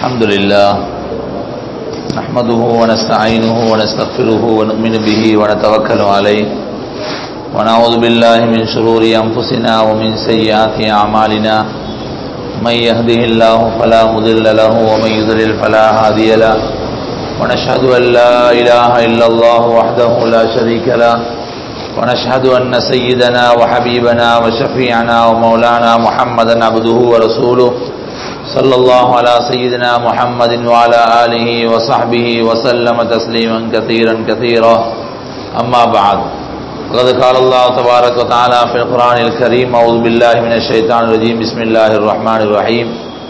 الحمد لله نحمده ونستعينه ونستغفره ونؤمن به ونتوكل عليه ونعوذ بالله من شرور أنفسنا ومن سيئات أعمالنا من يهده الله فلا مضل له ومن يضلل فلا هادي له ونشهد أن لا إله إلا الله وحده لا شريك له ونشهد أن سيدنا وحبيبنا وشفيعنا ومولانا محمدا عبده ورسوله صلى الله على سيدنا محمد وعلى آله وصحبه وسلم تسليما كثيرا كثيرا أما بعد وقد قال الله تبارك وتعالى في القرآن الكريم أعوذ بالله من الشيطان الرجيم بسم الله الرحمن الرحيم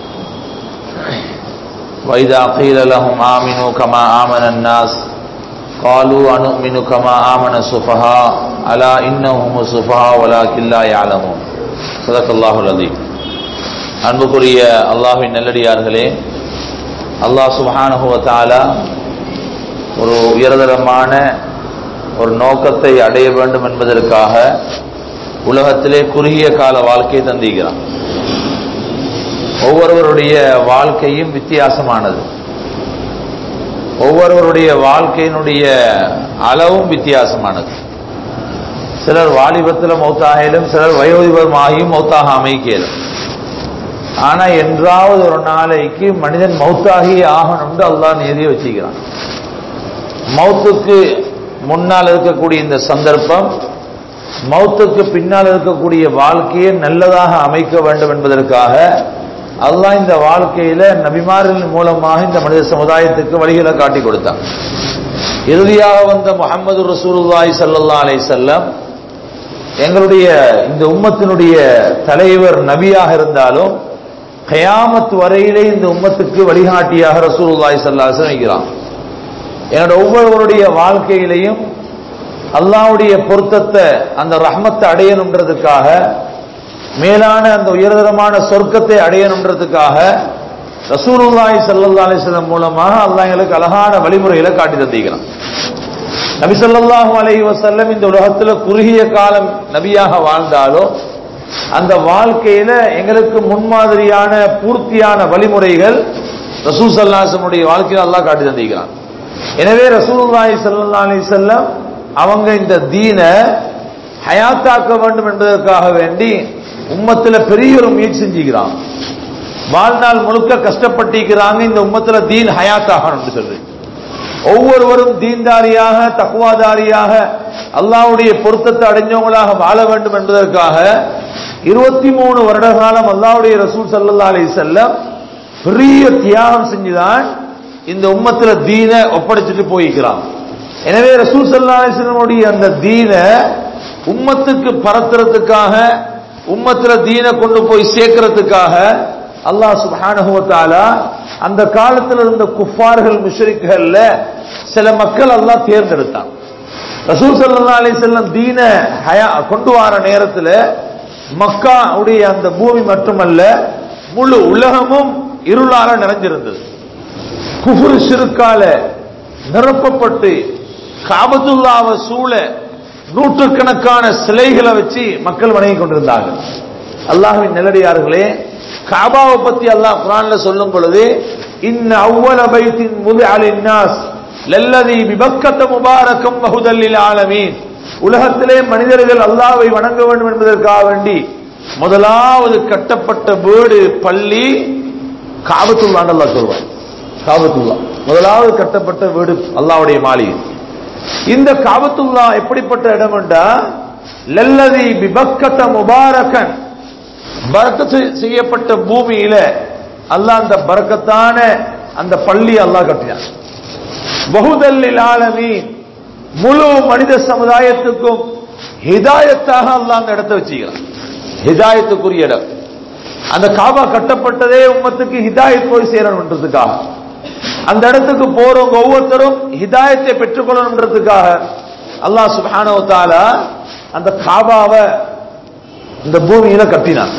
وإذا قيل لهم آمنوا كما آمن الناس قالوا أنؤمن كما آمن السفهاء ألا إنهم السفهاء ولكن لا يعلمون صدق الله العظيم அன்புக்குரிய அல்லாஹின் நல்லடியார்களே அல்லாஹ் சுபஹானஹு வ தஆலா ஒரு உயர்தரமான ஒரு நோக்கத்தை அடைய வேண்டும் என்பதற்காக உலகத்திலே குறுகிய கால வாழ்க்கை தந்திக்கிறான் ஒவ்வொருவருடைய வாழ்க்கையும் வித்தியாசமானது ஒவ்வொருவருடைய வாழ்க்கையினுடைய அளவும் வித்தியாசமானது சிலர் வாலிபத்தில் மௌத்தாகிலும் சிலர் வயோதிபமாகியும் மௌத்தாக அமைக்கலும் ஆனா என்றாவது ஒரு நாளைக்கு மனிதன் மௌத்தாகி ஆகணும்னு அல்லாஹ் நியதியை வச்சுக்கிறான் மௌத்துக்கு முன்னால் இருக்கக்கூடிய இந்த சந்தர்ப்பம் மௌத்துக்கு பின்னால் இருக்கக்கூடிய வாழ்க்கையை நல்லதாக அமைக்க வேண்டும் என்பதற்காக அல்லாஹ் இந்த வாழ்க்கையில நபிமாரின் மூலமாக இந்த மனித சமுதாயத்துக்கு வழிகளை காட்டி கொடுத்தான் இறுதியாக வந்த முகமது ரசூலுல்லாய் சல்லா அலை செல்லம் எங்களுடைய இந்த உம்மத்தினுடைய தலைவர் நபியாக இருந்தாலும் கயாமத் வரையிலே இந்த உம்மத்துக்கு வழிகாட்டியாக ரசூலுல்லாய் சல்லாசன் வைக்கிறான் என்னோட ஒவ்வொருவருடைய வாழ்க்கையிலையும் அல்லாவுடைய பொருத்தத்தை அந்த ரஹ்மத்தை அடையணுன்றதுக்காக மேலான அந்த உயர்தரமான சொர்க்கத்தை அடையணுன்றதுக்காக ரசூலுல்லாய் சல்லா அலிஸ்லம் மூலமாக அல்லாஹ் எங்களுக்கு அழகான வழிமுறைகளை காட்டி தந்திக்கிறான் நபி சொல்லாஹு அலை வசல்லம் இந்த உலகத்துல குறுகிய காலம் நபியாக வாழ்ந்தாலும் அந்த வாழ்க்கையில எங்களுக்கு முன்மாதிரியான பூர்த்தியான வழிமுறைகள் ரசூல் சல்லாசனுடைய வாழ்க்கையில் அல்லாஹ் காட்டி தந்திக்கிறான் எனவே ரசூலுல்லாய் சல்லா அலி செல்லம் அவங்க இந்த தீன ஹயாத்தாக்க வேண்டும் என்பதற்காக வேண்டி உம்மத்துல பெரிய ஒரு முயற்சி செஞ்சுக்கிறான் வாழ்நாள் முழுக்க கஷ்டப்பட்டிருக்கிறாங்க இந்த உம்மத்துல தீன் ஹயாத்தாகணும் சொல்லி ஒவ்வொருவரும் தீன்தாரியாக தக்குவாதாரியாக அல்லாவுடைய பொருத்தத்தை அடைஞ்சவங்களாக வாழ வேண்டும் என்பதற்காக இருபத்தி மூணு வருட காலம் அல்லாவுடைய ரசூல் சல்லா அலி செல்லம் பெரிய தியாகம் செஞ்சுதான் இந்த உம்மத்துல தீன ஒப்படைச்சிட்டு போய்க்கிறான் எனவே ரசூல் சல்லா அலிஸ்லமுடைய அந்த தீன உம்மத்துக்கு பரத்துறதுக்காக உம்மத்துல தீன கொண்டு போய் சேர்க்கறதுக்காக அல்லாஹ் சுபானுவத்தாலா அந்த காலத்தில் இருந்த குஃபார்கள் முஷரிக்குகள்ல சில மக்கள் அல்லாஹ் தேர்ந்தெடுத்தான் ரசூல் சல்லா அலி செல்லம் தீன ஹயா கொண்டு வர நேரத்தில் மக்கா உடைய அந்த பூமி மட்டுமல்ல முழு உலகமும் இருளால நிறைஞ்சிருந்தது குஃபுரு சிறுக்கால நிரப்பப்பட்டு காபத்துல்லாவை சூழ நூற்றுக்கணக்கான சிலைகளை வச்சு மக்கள் வணங்கி கொண்டிருந்தார்கள் அல்லாஹுவின் நிலடியார்களே காபாவை பத்தி அல்லாஹ் குரான்ல சொல்லும் பொழுது இன்ன அவ்வள பைத்தின் முது அலின்னாஸ் லல்லதி விபக்கத்த முபாரக்கம் வகுதல்லில் ஆலமீன் உலகத்திலே மனிதர்கள் அல்லாவை வணங்க வேண்டும் என்பதற்காக வேண்டி முதலாவது கட்டப்பட்ட வீடு பள்ளி காபத்துள்ளான் அல்லா சொல்வான் காபத்துல்லா முதலாவது கட்டப்பட்ட வீடு அல்லாவுடைய மாளிகை இந்த காபத்துல்லா எப்படிப்பட்ட இடம் என்றா லல்லதி பிபக்கத்த முபாரகன் பரக்கத்து செய்யப்பட்ட பூமியில அல்லாஹ் அந்த பரக்கத்தான அந்த பள்ளி அல்லாஹ் கட்டினான் பகுதல்லில் ஆலமி முழு மனித சமுதாயத்துக்கும் ஹிதாயத்தாக அல்லாஹ் அந்த இடத்தை வச்சுக்கிறான் ஹிதாயத்துக்குரிய இடம் அந்த காபா கட்டப்பட்டதே உம்மத்துக்கு ஹிதாயத் போய் சேரணுன்றதுக்காக அந்த இடத்துக்கு போறவங்க ஒவ்வொருத்தரும் ஹிதாயத்தை பெற்றுக்கொள்ளணுன்றதுக்காக அல்லாஹ் சுபானவத்தால அந்த காபாவை இந்த பூமியில கட்டினான்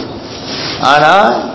ஆனா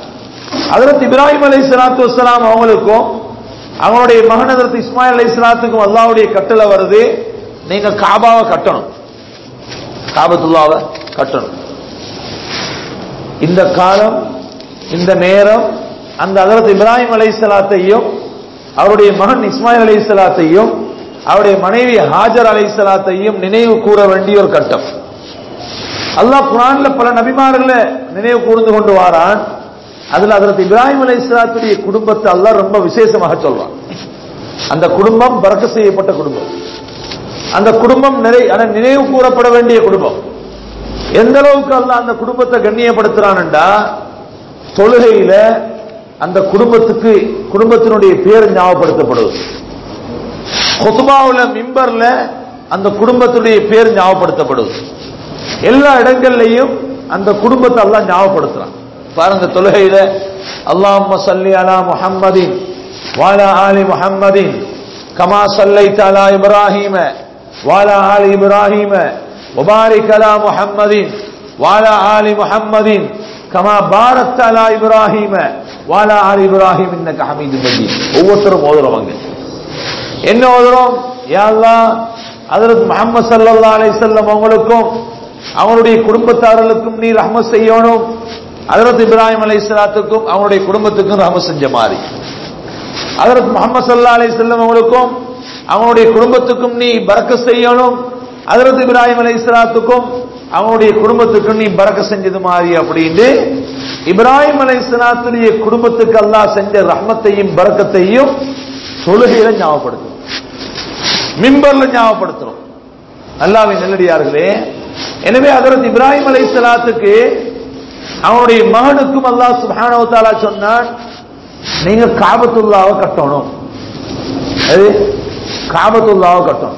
அதற்கு இப்ராஹிம் அலை சலாத்து வலாம் அவங்களுக்கும் அவங்களுடைய மகன் அதற்கு இஸ்மாயில் அலை சலாத்துக்கும் அல்லாவுடைய கட்டளை வருது நீங்க காபாவை கட்டணும் காபத்துல்லாவை கட்டணும் இந்த காலம் இந்த நேரம் அந்த ஹஜரத் இப்ராஹிம் அலைஹிஸ்ஸலாத்தையும் அவருடைய மகன் இஸ்மாயில் அலைஹிஸ்ஸலாத்தையும் அவருடைய மனைவி ஹாஜர் அலைஹிஸ்ஸலாத்தையும் நினைவு கூற வேண்டிய ஒரு கட்டம் அல்லாஹ் குரான்ல பல நபிமார்களை நினைவு கூர்ந்து கொண்டு வாரான் அதுல ஹஜரத் இப்ராஹிம் அலைஹிஸ்ஸலாத்துடைய குடும்பத்தை அல்லாஹ் ரொம்ப விசேஷமாக சொல்றான் அந்த குடும்பம் பறக்க செய்யப்பட்ட குடும்பம் அந்த குடும்பம் நிறை ஆனா நினைவு கூறப்பட வேண்டிய குடும்பம் எந்த அளவுக்கு அல்லாஹ் அந்த குடும்பத்தை கண்ணியப்படுத்துறான்டா தொழுகையில அந்த குடும்பத்துக்கு குடும்பத்தினுடைய பேர் ஞாபகப்படுத்தப்படுவது கொத்துபாவுல மிம்பர்ல அந்த குடும்பத்துடைய பேர் ஞாபகப்படுத்தப்படுது எல்லா இடங்கள்லையும் அந்த குடும்பத்தை அல்லாஹ் ஞாபகப்படுத்துறான் பாருங்க தொழுகையில அல்லாஹ் சல்லி அலா முஹம்மதின் வாலா ஆலி முஹம்மதின் கமா சல்லை தலா இப்ராஹிம வாலா ஆலி இப்ராஹிம முபாரிக் அலா முஹம்மதின் வாலா ஆலி முஹம்மதின் கமா பாரத் அலா இப்ராஹிம வாலா ஆலி இப்ராஹிம் இன்னக ஹமீது மஜீத் ஒவ்வொருத்தரும் ஓதுறவங்க என்ன ஓதுறோம் யா அல்லாஹ் ஹஜரத் முஹம்மது ஸல்லல்லாஹு அலைஹி வஸல்லம் அவங்களுக்கும் அவங்களுடைய குடும்பத்தார்களுக்கும் நீ ரஹ்மத் செய்யணும் ஹஜரத் இப்ராஹிம் அலைஹிஸ்ஸலாத்துக்கும் அவங்களுடைய குடும்பத்துக்கும் ரஹ்மத் செஞ்ச மாதிரி ஹஜரத் முஹம்மது ஸல்லல்லாஹு அலைஹி வஸல்லம் அவங்களுக்கும் அவங்களுடைய குடும்பத்துக்கும் நீ பரக்கத் செய்யணும் ஹஜரத் இப்ராஹிம் அலைஹிஸ்ஸலாத்துக்கும் அவங்களுடைய குடும்பத்துக்கும் நீ பரக்க செஞ்சது மாதிரி அப்படின்னு இப்ராஹிம் அலைஹிஸ்ஸலாத்துடைய குடும்பத்துக்கு அல்லாஹ் செஞ்ச ரஹ்மத்தையும் பரக்கத்தையும் தொழுகையில ஞாபகப்படுத்தும் மிம்பர்ல ஞாபகப்படுத்துறோம் அல்லாவின் நல்லடியார்களே எனவே ஹஜரத் இப்ராஹிம் அலைஹிஸ்ஸலாத்துக்கு அவனுடைய மகனுக்கும் அல்லாஹ் சுப்ஹானஹு வ தஆலா சொன்னான் நீங்க காபத்துல்லாவை கட்டணும் அது காபத்துல்லாவை கட்டணும்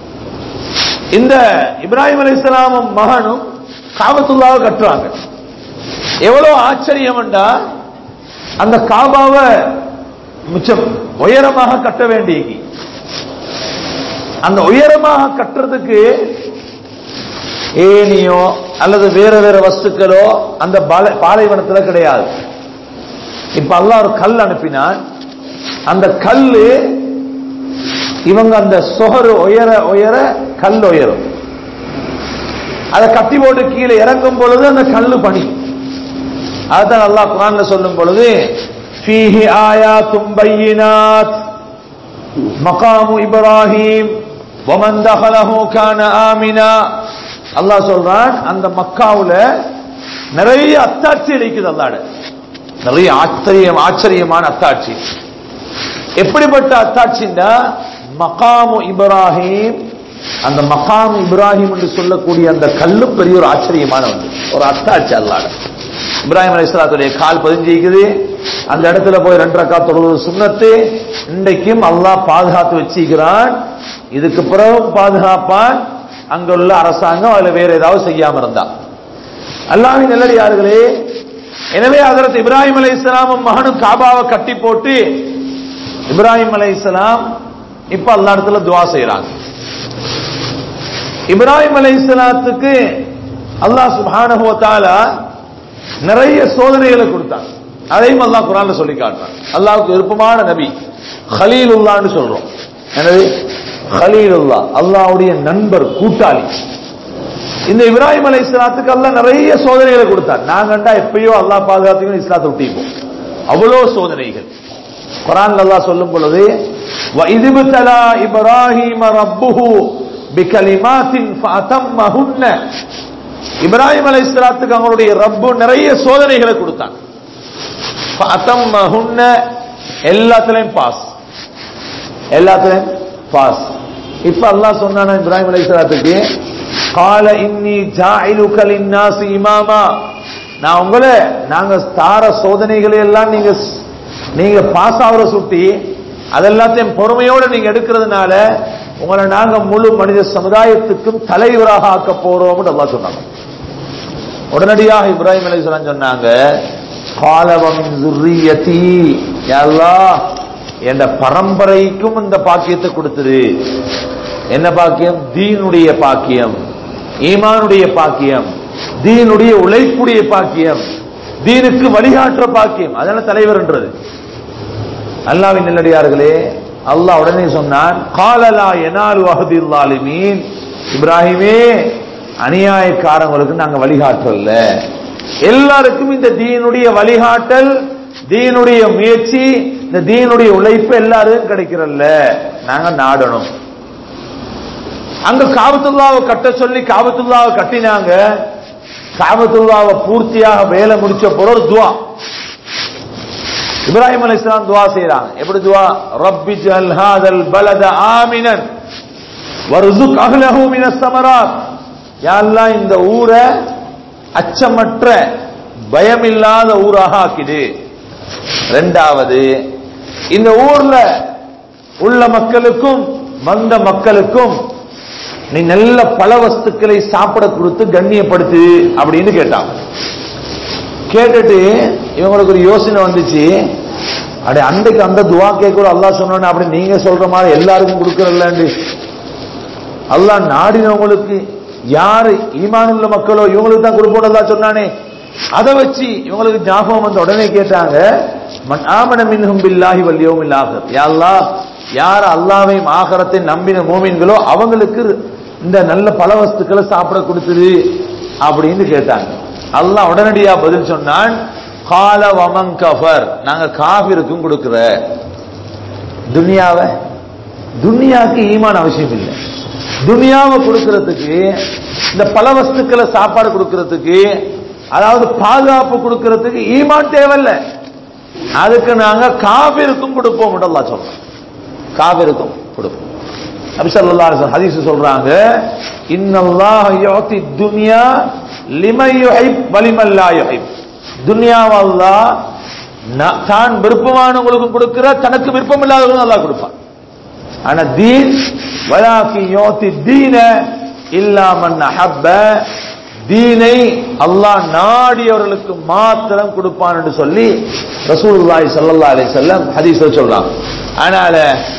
இந்த இப்ராஹிம் அலைஹிஸ்ஸலாமும் மகனும் காபத்துல்லாவை கட்டுறாங்க எவ்வளவு ஆச்சரியம்டா அந்த காபாவை மிச்சம் உயரமாக கட்ட வேண்டிய அந்த உயரமாக கட்டுறதுக்கு ஏனியோ அல்லது வேற வேற வஸ்துக்களோ அந்த பாலை- பாலைவனத்துல கிடையாது இப்ப அல்லாஹ் ஒரு கல் அனுப்பினான் அந்த கல்லு இவங்க அந்த சொகரு உயர உயர கல் உயரும் அதை கட்டி போட்டு கீழே இறங்கும் பொழுது அந்த கல்லு பனி அதுதான் அல்லாஹ் குரான்ல சொல்லும் பொழுது ஃபீஹி ஆயாத்தும் பையினாத் மகாமு இப்ராஹிம் ومن دخله كان آمنا அல்லாஹ் சொல்றான் அந்த மக்காவுல நிறைய அத்தாட்சி இருக்குது அல்லாட நிறைய ஆச்சரியம் ஆச்சரியமான அத்தாட்சி எப்படிப்பட்ட அத்தாட்சின்னா மகாமு இப்ராஹிம் அந்த மகாம் இப்ராஹிம் என்று சொல்லக்கூடிய அந்த கல்லு பெரிய ஒரு ஆச்சரியமான ஒன்று ஒரு அத்தாட்சி அல்லாட இப்ராஹிம் அலைஹிஸ்ஸலாத்துடைய கால் பதிஞ்சிக்குது அந்த இடத்துல போய் ரெண்டு ரக்கா தொழுவது சுண்ணத்து இன்றைக்கும் அல்லாஹ் பாதுகாத்து வச்சிக்கிறான் இதுக்கு பிறகு பாதுகாப்பான் அங்குள்ள அரசாங்கம் அதுல வேற ஏதாவது செய்யாம இருந்தா அல்லாஹ்வின் நல்லடியார்களே எனவே ஹஜரத் இப்ராஹிம் அலைஹிஸ்ஸலாமும் மகனும் காபாவை கட்டி போட்டு இப்ராஹிம் அலைஹிஸ்ஸலாம் இப்ப அல்லா இடத்துல துவா செய்றாங்க இப்ராஹிம் அலைஹிஸ்ஸலாத்துக்கு அல்லாஹ் சுப்ஹானஹு வ தஆலா நிறைய சோதனைகளை கொடுத்தான் அதையும் அல்லாஹ் குர்ஆன்ல சொல்லி காட்டுறான் அல்லாஹ்வுக்கு விருப்பமான நபி ஹலீலுல்லான்னு சொல்றோம் எனவே ஹலீலுல்லா அல்லாஹ்வுடைய நண்பர் கூட்டாளி இந்த இப்ராஹிம் அலைஹிஸ்ஸலாத்துக்கு அல்லாஹ் நிறைய சோதனைகளை கொடுத்தார் நாங்கண்டா எப்பயோ அல்லாஹ் பாதுகாத்துக்கு இஸ்லாத்தை விட்டிப்போம் அவ்வளோ சோதனைகள் குரான் அல்லாஹ் சொல்லும் பொழுது وَإِذِ ابْتَلَى إِبْرَاهِيمَ رَبُّهُ بِكَلِمَاتٍ فَأَتَمَّهُنَّ இப்ராஹிம் அலைஹிஸ்ஸலாத்துக்கு அவங்களுடைய ரப்பு நிறைய சோதனைகளை கொடுத்தான் فَأَتَمَّهُنَّ எல்லாத்துலயும் பாஸ் எல்லாத்துலயும் பாஸ் இப்ப அல்லாஹ் சொன்னானா இப்ராஹிம் அலைஹிஸ்ஸலாத்துக்கு قال إني جاعلك للناس إماما நான் உங்களை நாங்க தார சோதனைகளை எல்லாம் நீங்க நீங்க பாஸ் ஆகுற சுட்டி அதெல்லாத்தையும் பொறுமையோட நீங்க எடுக்கிறதுனால உங்களை நாங்க முழு மனித சமுதாயத்துக்கும் தலைவராக ஆக்க போறோம் அல்லாஹ் சொன்னாங்க உடனடியாக இப்ராஹிம் அலைஹிஸ்ஸலாம் சொன்னாங்க காலவமின் துர்ரியதி அல்லாஹ் என்ற பரம்பரைக்கும் இந்த பாக்கியத்தை கொடுத்துரு என்ன பாக்கியம் தீனுடைய பாக்கியம் ஈமானுடைய பாக்கியம் தீனுடைய உழைப்புடைய பாக்கியம் தீனுக்கு வழிகாட்டுற பாக்கியம் அதனால தலைவர்ன்றது அல்லாவின் நல்லடியார்களே அல்லாஹ் உடனே சொன்னான் காலலா எனாலு அஹதில்லாலிமீன் இப்ராஹிமே அநியாயக்காரங்களுக்கு நாங்க வழிகாட்டல எல்லாருக்கும் இந்த தீனுடைய வழிகாட்டல் தீனுடைய முயற்சி இந்த தீனுடைய உழைப்பு எல்லாருக்கும் கிடைக்கிறல்ல நாங்க நாடணும் அங்க காபத்துல்லாவை கட்ட சொல்லி காபத்துல்லாவை கட்டினாங்க காபத்துல்லாவை பூர்த்தியாக வேலை முடிச்ச போற ஒரு துவா இப்ராஹிம் அலைஹிஸ்ஸலாம் துவா செய்றாங்க எப்படி துவா ரப்பி ஜல் ஹாதல் பலத ஆமினன் வர்சுக் அஹ்லஹு மினஸ் ஸமராத் யா அல்லாஹ் இந்த ஊரை அச்சமற்ற பயமில்லாத ஊராக ஆக்கிடு ரெண்டாவது இந்த ஊர்ல உள்ள மக்களுக்கும் வந்த மக்களுக்கும் நீ நல்ல பல வஸ்துக்களை சாப்பிட கொடுத்து கண்ணியப்படுத்து அப்படின்னு கேட்டான் கேட்டுட்டு இவங்களுக்கு ஒரு யோசனை வந்துச்சு அடே அன்றைக்கு அந்த துவா கேட்கிற அல்லாஹ் சொன்னோன்னு அப்படி நீங்க சொல்ற மாதிரி எல்லாருக்கும் கொடுக்கறல்லண்டு அல்லாஹ் நாடினவங்களுக்கு யாரு ஈமானுள்ள மக்களோ இவங்களுக்கு தான் கொடுப்போம் அல்லாஹ் சொன்னானே அதை வச்சு இவங்களுக்கு ஞாபகம் வந்து உடனே கேட்டாங்க மன் ஆமன மின்ஹும் பில்லாஹி வல் யௌமில் ஆகிர் யா அல்லாஹ் யார் அல்லாஹ்வையும் ஆகரத்தை நம்பின மூமின்களோ அவங்களுக்கு இந்த நல்ல பல வஸ்துக்களை சாப்பிட கொடுத்துரு அப்படின்னு கேட்டாங்க அல்லாஹ் உடனடியா பதில் சொன்னான் கால வமன் கஃபர் நாங்க காபிருக்கும் கொடுக்கிற துனியாவை துனியாக்கு ஈமான் அவசியம் இல்லை துனியாவை கொடுக்கிறதுக்கு இந்த பல வஸ்துக்களை சாப்பாடு கொடுக்கிறதுக்கு அதாவது பாதுகாப்பு கொடுக்கிறதுக்கு ஈமான் தேவையில்ல அதுக்கு நாங்க காபிருக்கும் கொடுப்போம் அல்லாஹ் சொல்றோம் காபிருக்கும் கொடுப்போம் நபி ஸல்லல்லாஹு அலைஹி வஸல்லம் ஹதீஸ் சொல்றாங்க இன்னல்லாஹ யுதி துன்யா லிமன் யுஹிப் வலிமன் லா யுஹிப் துன்யாவை அல்லாஹ் ந- தான் விருப்பமானவங்களுக்கும் கொடுக்கிற தனக்கு விருப்பம் இல்லாதவங்களுக்கும் அல்லாஹ் கொடுப்பான் ஆனா தீன் வலாக்கி யோத்தி தீன இல்லாமன் அஹப்ப தீனை அல்லாஹ் நாடியவர்களுக்கு மாத்திரம் கொடுப்பான் என்று சொல்லி ரசூலுல்லாஹி ஸல்லல்லாஹு அலைஹி வஸல்லம் ஹதீஸ்ல சொல்றாங்க அதனால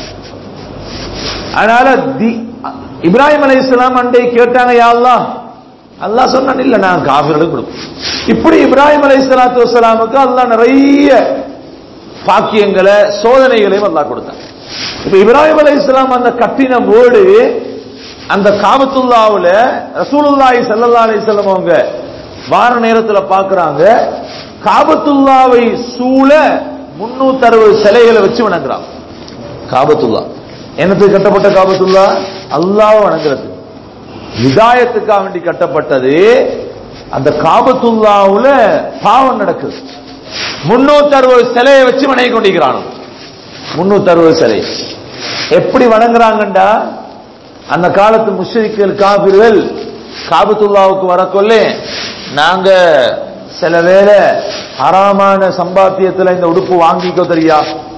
அதனால தி- இப்ராஹிம் அலைஹிஸ்ஸலாம் அண்டை கேட்டாங்க யா அல்லாஹ் அல்லாஹ் சொன்னான் இல்ல நான் காஃபிர்களுக்கு கொடுப்பேன் இப்படி இப்ராஹிம் அலைஹிஸ்ஸலாத்து வஸ்ஸலாமுக்கு அல்லாஹ் நிறைய பாக்கியங்களை சோதனைகளையும் அல்லாஹ் கொடுத்தான் இப்ப இப்ராஹிம் அலைஹிஸ்ஸலாம் அந்த கட்டின வீடு அந்த காபத்துல்லாவுல ரசூலுல்லாஹி ஸல்லல்லாஹு அலைஹி வஸல்லம் அவங்க வார நேரத்துல பாக்குறாங்க காபத்துல்லாவை சூழ 360 சிலைகளை வச்சு வணங்குறாங்க காபத்துல்லா என்னத்துக்கு கட்டப்பட்ட காபத்துல்லா அல்லாஹ் வணங்குறது விதாயத்துக்காக வேண்டி கட்டப்பட்டது அந்த காபத்துல்லாவுல பாவம் நடக்குது முன்னூத்தி அறுபது சிலையை வச்சு வணங்கி கொண்டிருக்கிறான் முன்னூத்தி அறுபது சிலை எப்படி வணங்குறாங்கண்டா அந்த காலத்து முஷ்ரிக்கள் காபிர்கள் காபத்துல்லாவுக்கு வரக்கொள்ளே நாங்க சில வேளை ஹராமான சம்பாத்தியத்துல இந்த உடுப்பு வாங்கிக்கோ தெரியா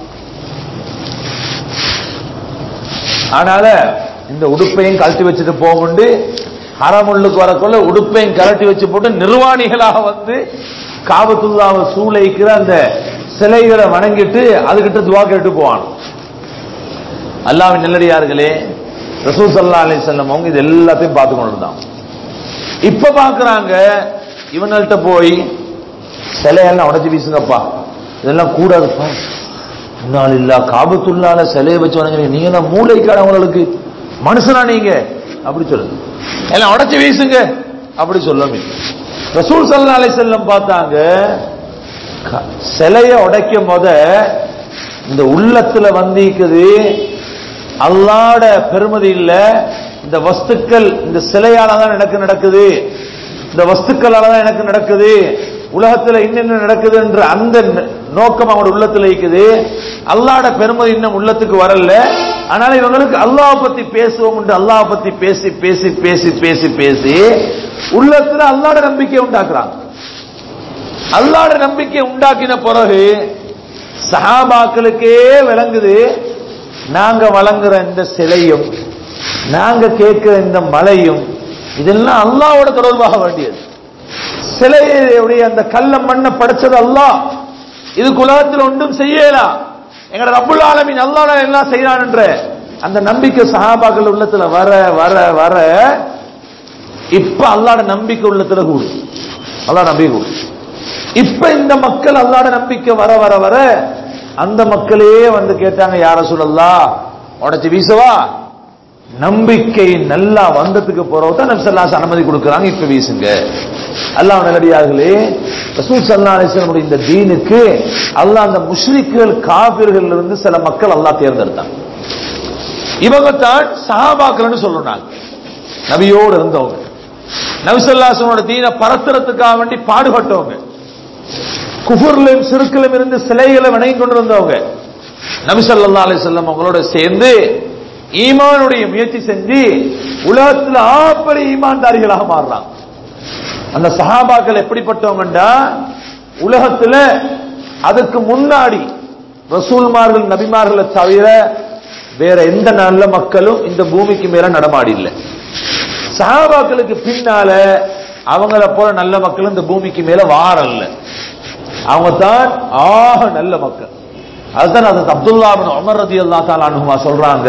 அதனால இந்த உடுப்பையும் கழட்டி வச்சுட்டு போகுண்டு ஹரமுள்ளுக்கு வரக்குள்ள உடுப்பையும் கழட்டி வச்சு போட்டு நிர்வாணிகளாக வந்து காபத்துல்லாவை சூளைக்கிற அந்த சிலைகளை வணங்கிட்டு அதுகிட்ட துவா கேட்டு போவான் அல்லாவின் நெல்லடியார்களே ரசூல் சல்லா அலி செல்லம் அவங்க இது எல்லாத்தையும் பார்த்து கொண்டு இருந்தான் இப்ப பாக்குறாங்க இவங்கள்ட்ட போய் சிலையெல்லாம் உடைச்சு வீசுங்கப்பா இதெல்லாம் கூடாதுப்பா முன்னால் இல்ல காபத்துள்ளால சிலையை வச்சு வணங்குறீங்க நீங்க என்ன மூளைக்காரவங்களுக்கு மனுஷனா நீங்க அப்படி சொல்லுங்க எல்லாம் உடைச்சு வீசுங்க அப்படி சொல்லாம ரசூல் சல்லா அலி செல்லம் பார்த்தாங்க க- சிலைய உடைக்கும் போத இந்த உள்ளத்துல வந்திக்குது அல்லாட பெருமதி இல்ல இந்த வஸ்துக்கள் இந்த சிலையால தான் எனக்கு நடக்குது இந்த வஸ்துக்களால தான் எனக்கு நடக்குது உலகத்துல இன்னென்ன நடக்குது என்ற அந்த ந- நோக்கம் அவனோட உள்ளத்துல இருக்குது அல்லாட பெருமதி இன்னும் உள்ளத்துக்கு வரல அதனால இவங்களுக்கு அல்லாஹ் பத்தி பேசுவோம் என்று அல்லாஹ் பத்தி பேசி பேசி பேசி பேசி பேசி உள்ளத்துல அல்லாட நம்பிக்கை உண்டாக்குறாங்க அல்லாட நம்பிக்கை உண்டாக்கின பிறகு சஹாபாக்களுக்கே விளங்குது நாங்க வழங்குற இந்த சிலையும் நாங்க கேட்கிற இந்த மலையும் இதெல்லாம் அல்லாவோட தொடர்பாக வேண்டியது சிலையுடைய அந்த கல்ல மண்ணை படைச்சது அல்லாஹ் இதுக்கு உலகத்தில் ஒன்றும் செய்யலாம் எங்கட ரப்புல் ஆலமீன் அல்லாஹ் எல்லாம் செய்யறான் என்ற அந்த நம்பிக்கை சஹாபாக்கள் உள்ளத்துல வர வர வர இப்ப அல்லாட நம்பிக்கை உள்ளத்துல கூடு அல்லாஹ் நம்பிக்கை கூடு இப்ப இந்த மக்கள் அல்லாட நம்பிக்கை வர வர வர அந்த மக்களே வந்து கேட்டாங்க யார சொல்லலாம் உடைச்சு வீசவா நம்பிக்கை நல்லா வந்ததுக்கு போறவங்க தான் நபிசல்லாஸ் அனுமதி கொடுக்கறாங்க இப்ப வீசுங்க அல்லாஹ் நல்லடியார்களே ரசூல் ஸல்லல்லாஹு அலைஹி வஸல்லம் இந்த தீனுக்கு அல்லாஹ் அந்த முஷ்ரிக்குகள் காபிர்கள் இருந்து சில மக்கள் அல்லாஹ் தேர்ந்தெடுத்தான் இவங்க தான் சஹாபாக்கள்னு சொல்றாங்க நபியோடு இருந்தவங்க நபி ஸல்லல்லாஹு அலைஹி வஸல்லமோட தீனை பரத்துறதுக்காக வேண்டி பாடுபட்டவங்க குஃபுர்லையும் சிறுக்கிலும் இருந்து சிலைகளை வணங்கி கொண்டிருந்தவங்க நபி ஸல்லல்லாஹு அலைஹி வஸல்லம் அவங்களோட சேர்ந்து ஈமானுடைய முயற்சி செஞ்சு உலகத்துல ஆப்பெரிய ஈமான்தாரிகளாக மாறுறாங்க அந்த சஹாபாக்கள் எப்படிப்பட்டவங்கண்டா உலகத்துல அதுக்கு முன்னாடி ரசூல்மார்கள் நபிமார்களை தவிர வேற எந்த நல்ல மக்களும் இந்த பூமிக்கு மேல நடமாடி இல்லை சஹாபாக்களுக்கு பின்னால அவங்கள போல நல்ல மக்கள் இந்த பூமிக்கு மேல வாரல்ல அவங்க தான் ஆக நல்ல மக்கள் அதுதான் அது அப்துல்லா பின் உமர் ரலியல்லாஹு தஆலா அன்ஹுமா சொல்றாங்க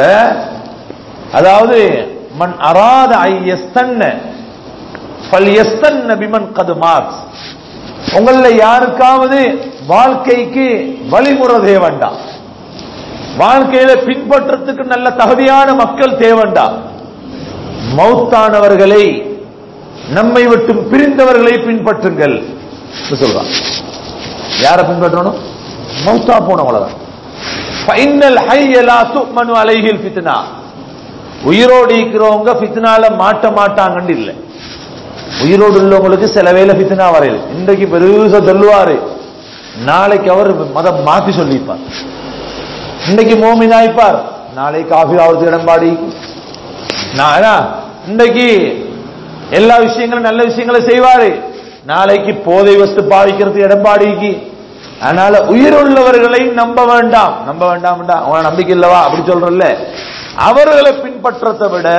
அதாவது மன் அராத ஐ யஸ்தன்ன ஃபல் யஸ்தன்ன பிமன் கது மாத் உங்கள யாருக்காவது வாழ்க்கைக்கு வழிமுறை தேவண்டா வாழ்க்கையில பின்பற்றத்துக்கு நல்ல தகுதியான மக்கள் தேவண்டா மௌத்தானவர்களை நம்மை விட்டு பிரிந்தவர்களை பின்பற்றுங்கள் என்று சொல்றான் யாரை பின்பற்றணும் மௌத்தா போனவங்களதான் ஃபைனல் ஹைய லா துமனு அலைஹில் ஃபித்னா உயிரோடு இருக்கிறவங்க ஃபித்னால மாட்ட மாட்டாங்கன்னு இல்லை உயிரோடு உள்ளவங்களுக்கு சில வேளை ஃபித்னா வரையில் இன்றைக்கு பெருசா சொல்லுவாரு நாளைக்கு அவர் மதம் மாத்தி சொல்லிப்பார் இன்னைக்கு மோமினாய்ப்பார் நாளைக்கு காஃபி ஆவறதுக்கு இடம்பாடி நான் இன்றைக்கு எல்லா விஷயங்களும் நல்ல விஷயங்களை செய்வாரு நாளைக்கு போதை வஸ்து பாவிக்கிறதுக்கு இடம்பாடிக்கு அதனால உயிருள்ளவர்களை நம்ப வேண்டாம் நம்ப வேண்டாம் அவங்க நம்பிக்கை இல்லவா அப்படி சொல்றல்ல அவர்களை பின்பற்றத்தை விட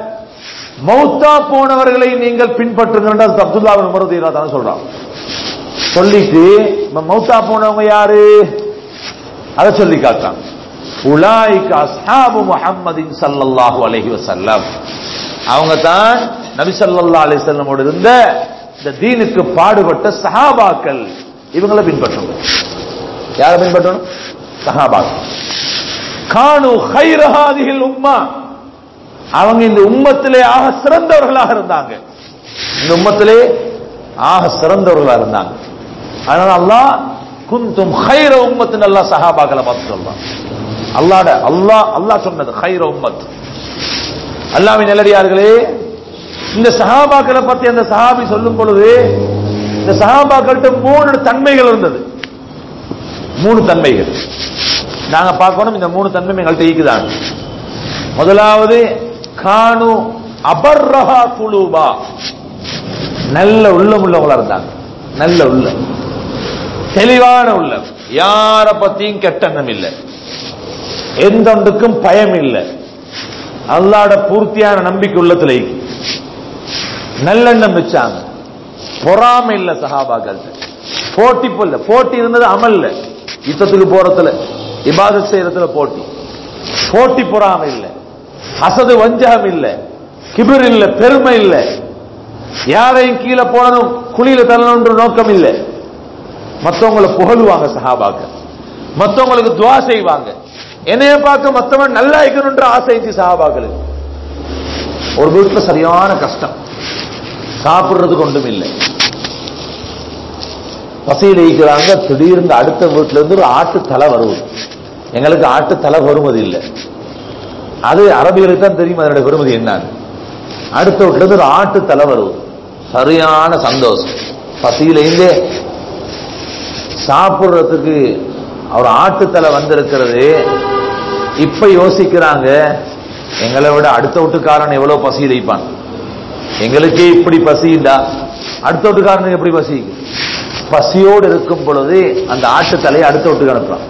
மௌத்தா போனவர்களை நீங்கள் பின்பற்றுங்க அப்துல்லா உமரதீரா தான் சொல்றான் சொல்லிட்டு இப்ப மௌத்தா போனவங்க யாரு அதை சொல்லி காட்டான் உலாய்க்கு அஸ்ஹாபு முஹம்மதின் ஸல்லல்லாஹு அலைஹி வஸல்லம் அவங்க தான் நபி ஸல்லல்லாஹு அலைஹி வஸல்லமோடு இருந்த இந்த தீனுக்கு பாடுபட்ட சஹாபாக்கள் இவங்களை பின்பற்றணும் யாரை பின்பற்றணும் சஹாபாக்கள் கானு ஹைரஹாதிகள் உம்மா அவங்க இந்த உம்மத்திலே ஆக சிறந்தவர்களாக இருந்தாங்க இந்த உம்மத்திலே ஆக சிறந்தவர்களாக இருந்தாங்க அதனால அல்லாஹ் குந்தும் ஹைர உம்மத்தின் அல்லாஹ் சஹாபாக்களை பார்த்து சொல்றான் அல்லாட அல்லாஹ் அல்லாஹ் சொன்னது ஹைர உம்மத் அல்லாவின் நிலடியார்களே இந்த சஹாபாக்களை பத்தி அந்த சஹாபி சொல்லும் பொழுது இந்த சஹாபாக்கள்கிட்ட மூணு தன்மைகள் இருந்தது மூணு தன்மைகள் நாங்க பார்க்கணும் இந்த மூணு தன்மை எங்கள்கிட்ட இருக்குதான் முதலாவது கானு அபர்ரஹா குலூபா நல்ல உள்ளம் உள்ளவங்களா இருந்தாங்க நல்ல உள்ளம் தெளிவான உள்ளம் யார பத்தியும் கெட்டெண்ணம் இல்லை எந்த ஒன்றுக்கும் பயம் இல்லை அல்லாட பூர்த்தியான நம்பிக்கை உள்ளத்துல இருக்கு. நல்லெண்ணம் வச்சாங்க பொறாமை இல்ல சஹாபாக்கள் போட்டி இல்ல போட்டி இருந்தது அமல்ல யுத்தத்துக்கு போறதுல இபாதத் செய்யறதுல போட்டி போட்டி பொறாமை இல்ல அசது வஞ்சகம் இல்ல கிபிர் இல்ல பெருமை இல்ல யாரையும் கீழே போனதும் குழியில தள்ளணுன்ற நோக்கம் இல்ல மத்தவங்களை புகழுவாங்க சஹாபாக்கள் மத்தவங்களுக்கு துவா செய்வாங்க என்னைய பார்க்க மத்தவன் நல்லா இருக்கணும்ன்ற ஆசை இருந்துச்சு சஹாபாக்களுக்கு ஒரு வீட்டுல சரியான கஷ்டம் சாப்பிடுறதுக்கு ஒன்றும் இல்லை பசியில் இருக்கிறாங்க திடீர்னு அடுத்த வீட்டுல இருந்து ஒரு ஆட்டு தலை வருவது எங்களுக்கு ஆட்டு தலை வருவது இல்லை அது அரபிகளுக்கு தான் தெரியும் அதனுடைய பெருமதி என்னன்னு அடுத்த வீட்டுல இருந்து ஒரு ஆட்டு தலை வருவது சரியான சந்தோஷம் பசியிலேருந்தே சாப்பிடுறதுக்கு ஒரு ஆட்டுத்தலை வந்திருக்கிறது இப்ப யோசிக்கிறாங்க எங்களை விட அடுத்த வீட்டுக்காரன் எவ்வளவு பசி இழைப்பான் எங்களுக்கே இப்படி பசிண்டா அடுத்த வீட்டுக்காரனுக்கு எப்படி பசி பசியோடு இருக்கும் பொழுது அந்த ஆட்டு தலையை அடுத்த வீட்டுக்கு அனுப்புறான்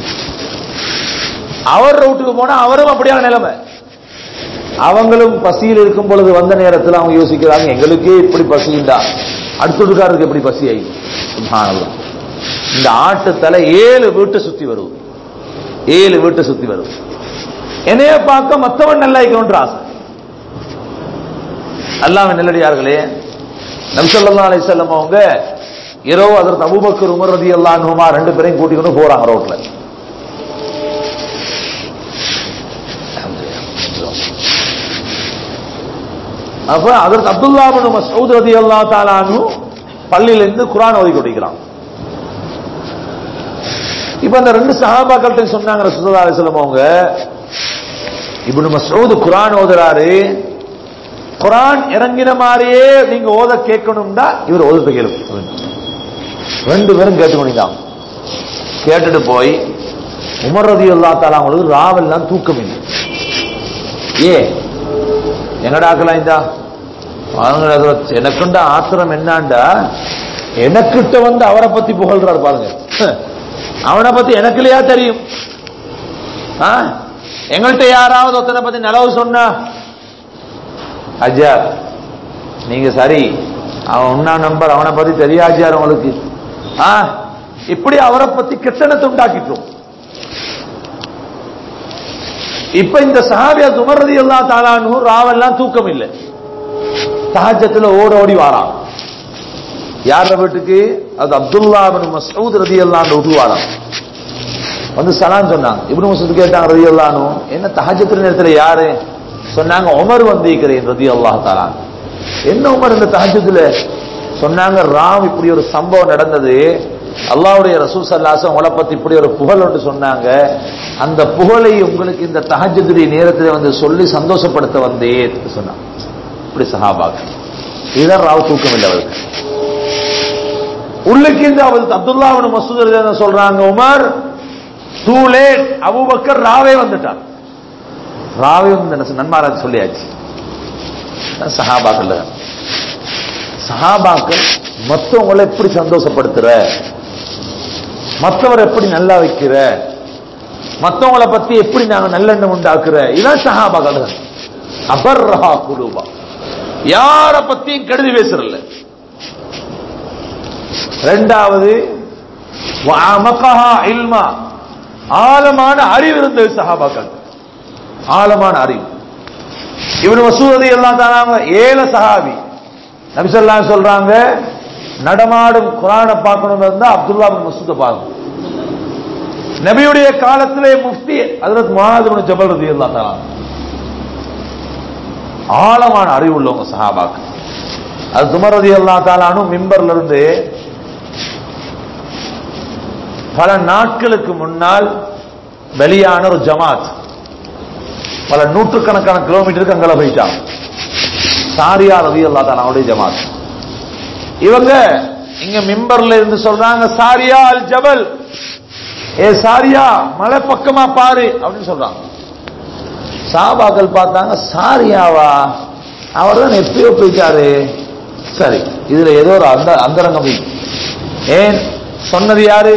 அவர் வீட்டுக்கு போனா அவரும் அப்படியான நிலைமை அவங்களும் பசியில் இருக்கும் பொழுது வந்த நேரத்தில் அவங்க யோசிக்கிறாங்க எங்களுக்கே இப்படி பசிண்டா அடுத்த வீட்டுக்காரருக்கு எப்படி பசி ஆகி சுப்ஹானல்லாஹ். இந்த ஆட்டு தலை ஏழு வீட்டை சுத்தி வருவது ஏழு வீட்டை சுத்தி வருவது என்னைய பார்க்க மத்தவன் நல்லா இருக்கணும்ன்ற ஆசை அல்லாம நல்லடியார்களே நபிசல்லா அலிசல்லம் அவங்க இரவு அதற்கு அபுபக்கர் உமர் ரதி அல்லாஹுமா ரெண்டு பேரையும் கூட்டிக்கொண்டு போறாங்க ரோட்ல அப்ப அதற்கு அப்துல்லா பின் மஸ்ஊத் ரதி அல்லா தாலானு பள்ளியில இருந்து குரான் ஓதி கொண்டிருக்கிறான் இப்ப அந்த ரெண்டு சஹாபாக்கள்கிட்ட சொன்னாங்க ரசூலுல்லாஹி அலைஹி வஸல்லம் அவங்க இப்னு மஸ்ஊத் குரான் ஓதுறாரு குரான் இறங்கின மாதிரியே நீங்க ஓத கேட்கணும்னா இவர் ஓதுறது கேளு ரெண்டு பேரும் கேட்டுக்கொண்டிருந்தாங்க கேட்டுட்டு போய் உமர் ரதி அல்லா தாலா அவங்களுக்கு ராவெல்லாம் தூக்கம் இல்லை ஏ எங்கடாக்கலாம் இந்தா அவங்க எனக்குண்ட ஆத்திரம் என்னாண்டா எனக்கிட்ட வந்து அவரை பத்தி புகழ்றாரு பாருங்க அவனை பத்தி எனக்கு இல்லையா தெரியும் ஆ? எங்கள்கிட்ட யாராவது ஒருத்தனை பத்தி நலவு சொன்னா அஜார் நீங்க சரி அவன் உண்ணா நம்பர் அவனை பத்தி தெரியாஜார் உங்களுக்கு ஆ இப்படி அவரை பத்தி கெட்டனத்தை உண்டாக்கிட்டோம் இப்ப இந்த சஹாபியா துமரதி எல்லா தாளானு ராவெல்லாம் தூக்கம் இல்லை சஹஜத்துல ஓட ஓடி வாரான் யார வீட்டுக்கு அது அப்துல்லா பின் மசூத் ரதி எல்லாம் விட்டுவாராம் வந்து சலாம் சொன்னாங்க இப்னு மசூத் கேட்டாங்க ரதி அல்லானு என்ன தஹஜத்துல நேரத்துல யாரு சொன்னாங்க உமர் வந்திருக்கிறேன் ரதி அல்லாஹ் தாலா என்ன உமர் இந்த தஹஜத்துல சொன்னாங்க ராம் இப்படி ஒரு சம்பவம் நடந்தது அல்லாஹ்வுடைய ரசூல் சல்லாசம் உங்களை பத்தி இப்படி ஒரு புகழ் ஒன்று சொன்னாங்க அந்த புகழை உங்களுக்கு இந்த தஹஜத்துடைய நேரத்தில் வந்து சொல்லி சந்தோஷப்படுத்த வந்தேன் சொன்னாங்க இப்படி சஹாபாக் இதுதான் ராவ் தூக்கம் இல்லை அவருக்கு உள்ளுக்கு இந்த அவர் அப்துல்லா அவனு மசூத் என்ன சொல்றாங்க உமர் டூ லேட் அபூபக்கர் ராவே வந்துட்டான் ராவே வந்து நன்மாராஜ் சொல்லியாச்சு சஹாபாக்கள் சஹாபாக்கள் மற்றவங்களை எப்படி சந்தோஷப்படுத்துற மற்றவரை எப்படி நல்லா வைக்கிற மற்றவங்களை பத்தி எப்படி நாங்க நல்லெண்ணம் உண்டாக்குற இதான் சஹாபாக்கள் அபர்ரஹா குருபா யார பத்தியும் கெடுதி பேசுறல ரெண்டாவது வஅமகஹா இல்மா ஆழமான அறிவு இருந்தது சஹாபாக்கள் ஆழமான அறிவு இவனு மசூதி எல்லாம் தானாங்க ஏழு சஹாபி நபிசல்லாம் சொல்றாங்க நடமாடும் குரானை பார்க்கணும் இருந்தா அப்துல்லா பின் மசூத பார்க்கணும் நபியுடைய காலத்திலே முஃப்தி ஹஜரத் முஹாது பின் ஜபல் ரதி அல்லா தாலா ஆழமான அறிவு உள்ளவங்க சஹாபாக்கள் அது துமர் ரதி அல்லா தாலானும் மிம்பர்ல இருந்து பல நாட்களுக்கு முன்னால் வெளியான ஒரு ஜமாத் பல நூற்றுக்கணக்கான கிலோமீட்டருக்கு அங்கே போயிட்டான் சாரியா ரவி அல்லா தான் அவருடைய ஜமாத் இவங்க இங்க மிம்பர்ல இருந்து சொல்றாங்க சாரியா அல் ஜபல் ஏ சாரியா மலை பக்கமா பாரு அப்படின்னு சொல்றாங்க சாபாக்கள் பார்த்தாங்க சாரியாவா அவர் தான் எப்பயோ போயிட்டாரு சரி இதுல ஏதோ ஒரு அந்த அந்தரங்கம் இருக்கு. ஏன் சொன்னது யாரு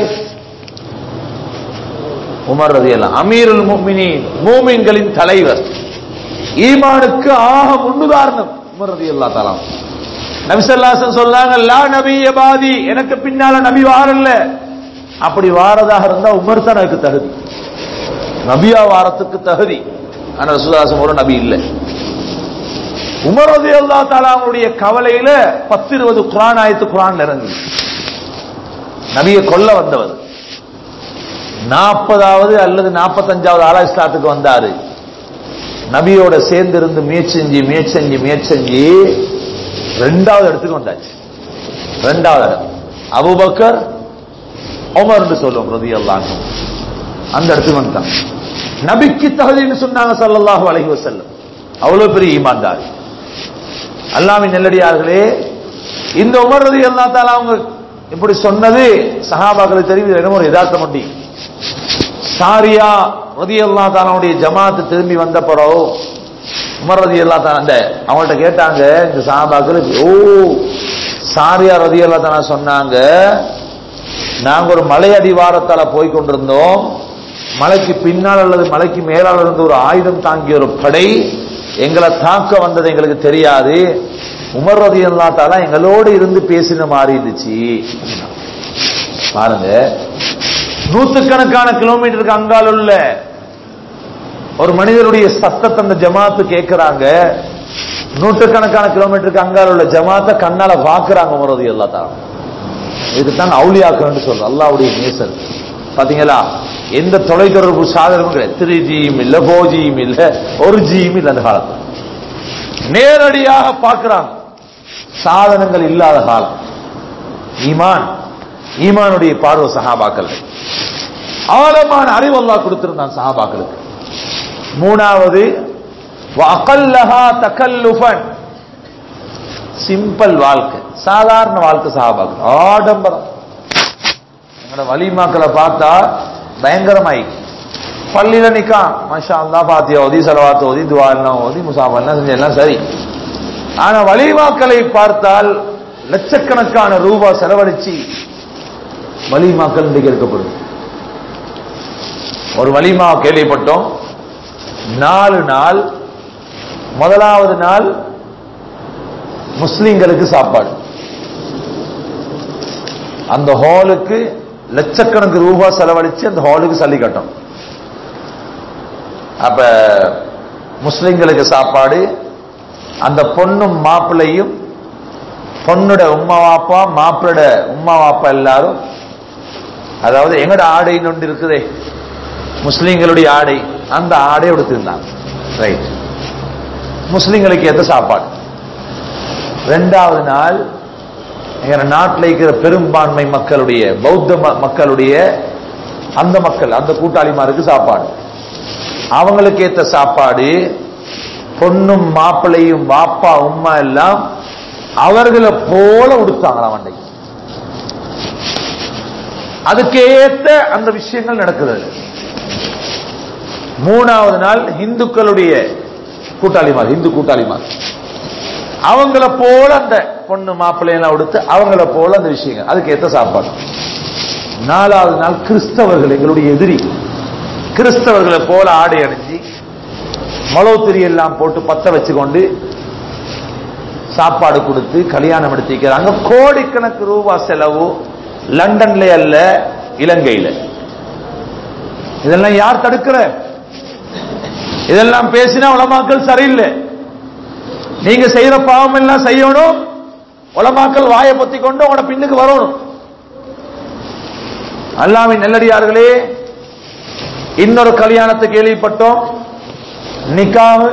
உமர் ரதியல்லாம் அமீருல் முஃமினீன் மூமின்களின் தலைவர் ஈமானுக்கு ஆக முன்னுதாரணம் உமர் ரதியல்லாஹு தஆலா நபி ஸல்லல்லாஹு சொன்னாங்க லா நபிய பாதி எனக்கு பின்னால நபி வாரல்ல அப்படி வாரதாக இருந்தா உமர் தான் எனக்கு தகுதி நபியா வாரத்துக்கு தகுதி ஆனா ரசூலுல்லாஹி ஒரு நபி இல்லை உமர் ரதியல்லாஹு தஆலாவுடைய கவலையில 10 20 குர்ஆன் ஆயத்து குர்ஆன் இறங்கி நபியை கொல்ல வந்தவர் நாற்பதாவது அல்லது நாற்பத்தஞ்சாவது ஆளா இஸ்லாத்துக்கு வந்தாரு நபியோட சேர்ந்து இருந்து முயற்சி செஞ்சு முயற்சி செஞ்சு முயற்சி செஞ்சு ரெண்டாவது இடத்துக்கு வந்தாச்சு ரெண்டாவது இடம் அபுபக்கர் உமர்னு சொல்லுவோம் ரதி அந்த இடத்துக்கு வந்துட்டான் நபிக்கு தகுதின்னு சொன்னாங்க ஸல்லல்லாஹு அலைஹி வஸல்லம் அவ்வளவு பெரிய ஈமான்தாரி அல்லாமின் நெல்லடியார்களே இந்த உமர் ரதி அல்லா தாலா அவங்க இப்படி சொன்னது சஹாபாக்களுக்கு தெரிவி என்னமோ ஒரு யதார்த்தம் உண்டு சாரியா ரதி அல்லா தாலாவுடைய ஜமாத்து திரும்பி வந்த பிறகு உமர் ரதி அல்லா தாலா அந்த அவங்கள்ட்ட கேட்டாங்க இந்த சஹாபாக்களுக்கு ஓ சாரியா ரதி அல்லா தாலா சொன்னாங்க நாங்க ஒரு மலை அடிவாரத்தால போய் கொண்டிருந்தோம் மலைக்கு பின்னால் அல்லது மலைக்கு மேலால் இருந்த ஒரு ஆயுதம் தாங்கிய ஒரு படை எங்களை தாக்க வந்தது எங்களுக்கு தெரியாது உமர் ரதி அல்லா தாலா எங்களோடு இருந்து பேசின மாதிரி இருந்துச்சு பாருங்க நூத்துக்கணக்கான கிலோமீட்டருக்கு அங்கால் உள்ள ஒரு மனிதருடைய சத்தத்தை அந்த ஜமாத்து கேட்கிறாங்க நூற்றுக்கணக்கான கிலோமீட்டருக்கு அங்கால் உள்ள ஜமாத்தை கண்ணால பாக்குறாங்க உமரது எல்லா தாரம் இதுதான் அவுளியாக்கள்னு சொல்றோம் அல்லாவுடைய நேசர் பாத்தீங்களா எந்த தொலைத்தொடர்பு சாதனமும் கிடையாது த்ரீ ஜியும் இல்ல ஃபோர் ஜியும் இல்ல ஒரு ஜியும் இல்ல அந்த காலத்துல நேரடியாக பார்க்கிறாங்க சாதனங்கள் இல்லாத காலம் ஈமான் ஈமானுடைய பார்வை சஹாபாக்கள் ஆழமான அறிவு அல்லாஹ் கொடுத்திருந்தான் சஹாபாக்களுக்கு மூணாவது வஅகல்லஹா தகல்லுஃபன் சிம்பிள் வாழ்க்கை சாதாரண வாழ்க்கை சஹாபாக்கள் ஆடம்பரம் எங்களோட வலிமாக்களை பார்த்தா பயங்கரமாய் பள்ளியில நிக்கா மஷா அல்லா பாத்தியா ஓதி செலவாத்து ஓதி துவா எல்லாம் ஓதி முசாஃபா எல்லாம் செஞ்சு எல்லாம் சரி ஆனா வலிமாக்களை பார்த்தால் லட்சக்கணக்கான ரூபாய் செலவழிச்சு வலிமாக்கள் இன்றைக்கு இருக்கப்படும் ஒரு வலிமா கேள்விப்பட்டோம் நாலு நாள் முதலாவது நாள் முஸ்லிம்களுக்கு சாப்பாடு அந்த ஹாலுக்கு லட்சக்கணக்கு ரூபாய் செலவழிச்சு அந்த ஹாலுக்கு சல்லி கட்டணும் அப்ப முஸ்லிம்களுக்கு சாப்பாடு அந்த பொண்ணும் மாப்பிள்ளையும் பொண்ணோட உம்மா வாப்பா மாப்பிளோட உம்மா வாப்பா எல்லாரும் அதாவது எங்கட ஆடை ஒன்று இருக்குதே முஸ்லிம்களுடைய ஆடை அந்த ஆடை எடுத்திருந்தாங்க ரைட் முஸ்லிம்களுக்கு ஏற்ற சாப்பாடு ரெண்டாவது நாள் எங்க நாட்டில் இருக்கிற பெரும்பான்மை மக்களுடைய பௌத்த ம- மக்களுடைய அந்த மக்கள் அந்த கூட்டாளிமாருக்கு சாப்பாடு அவங்களுக்கு ஏத்த சாப்பாடு பொண்ணும் மாப்பிள்ளையும் வாப்பா உம்மா எல்லாம் அவர்களை போல உடுத்தாங்களாம் அன்றைக்கு அதுக்கேத்த அந்த விஷயங்கள் நடக்குது மூணாவது நாள் இந்துக்களுடைய கூட்டாளிமார் இந்து கூட்டாளிமார் அவங்கள போல அந்த பொண்ணு மாப்பிள்ளையெல்லாம் உடுத்து அவங்கள போல அந்த விஷயங்கள் அதுக்கு ஏத்த சாப்பாடு நாலாவது நாள் கிறிஸ்தவர்கள் எங்களுடைய எதிரி கிறிஸ்தவர்களை போல ஆடை அணிஞ்சு மலோத்திரி எல்லாம் போட்டு பத்த வச்சுக்கொண்டு சாப்பாடு கொடுத்து கல்யாணம் எடுத்திக்கிறாங்க கோடிக்கணக்கு ரூபா செலவு லண்டன்ல அல்ல இலங்கையில இதெல்லாம் யார் தடுக்கிற இதெல்லாம் பேசினா உலமாக்கள் சரியில்லை நீங்க செய்யற பாவம் எல்லாம் செய்யணும் உலமாக்கள் வாயை பொத்தி கொண்டு உங்களோட பின்னுக்கு வரணும் அல்லாவின் நெல்லடியார்களே இன்னொரு கல்யாணத்தை கேள்விப்பட்டோம் நிக்காவு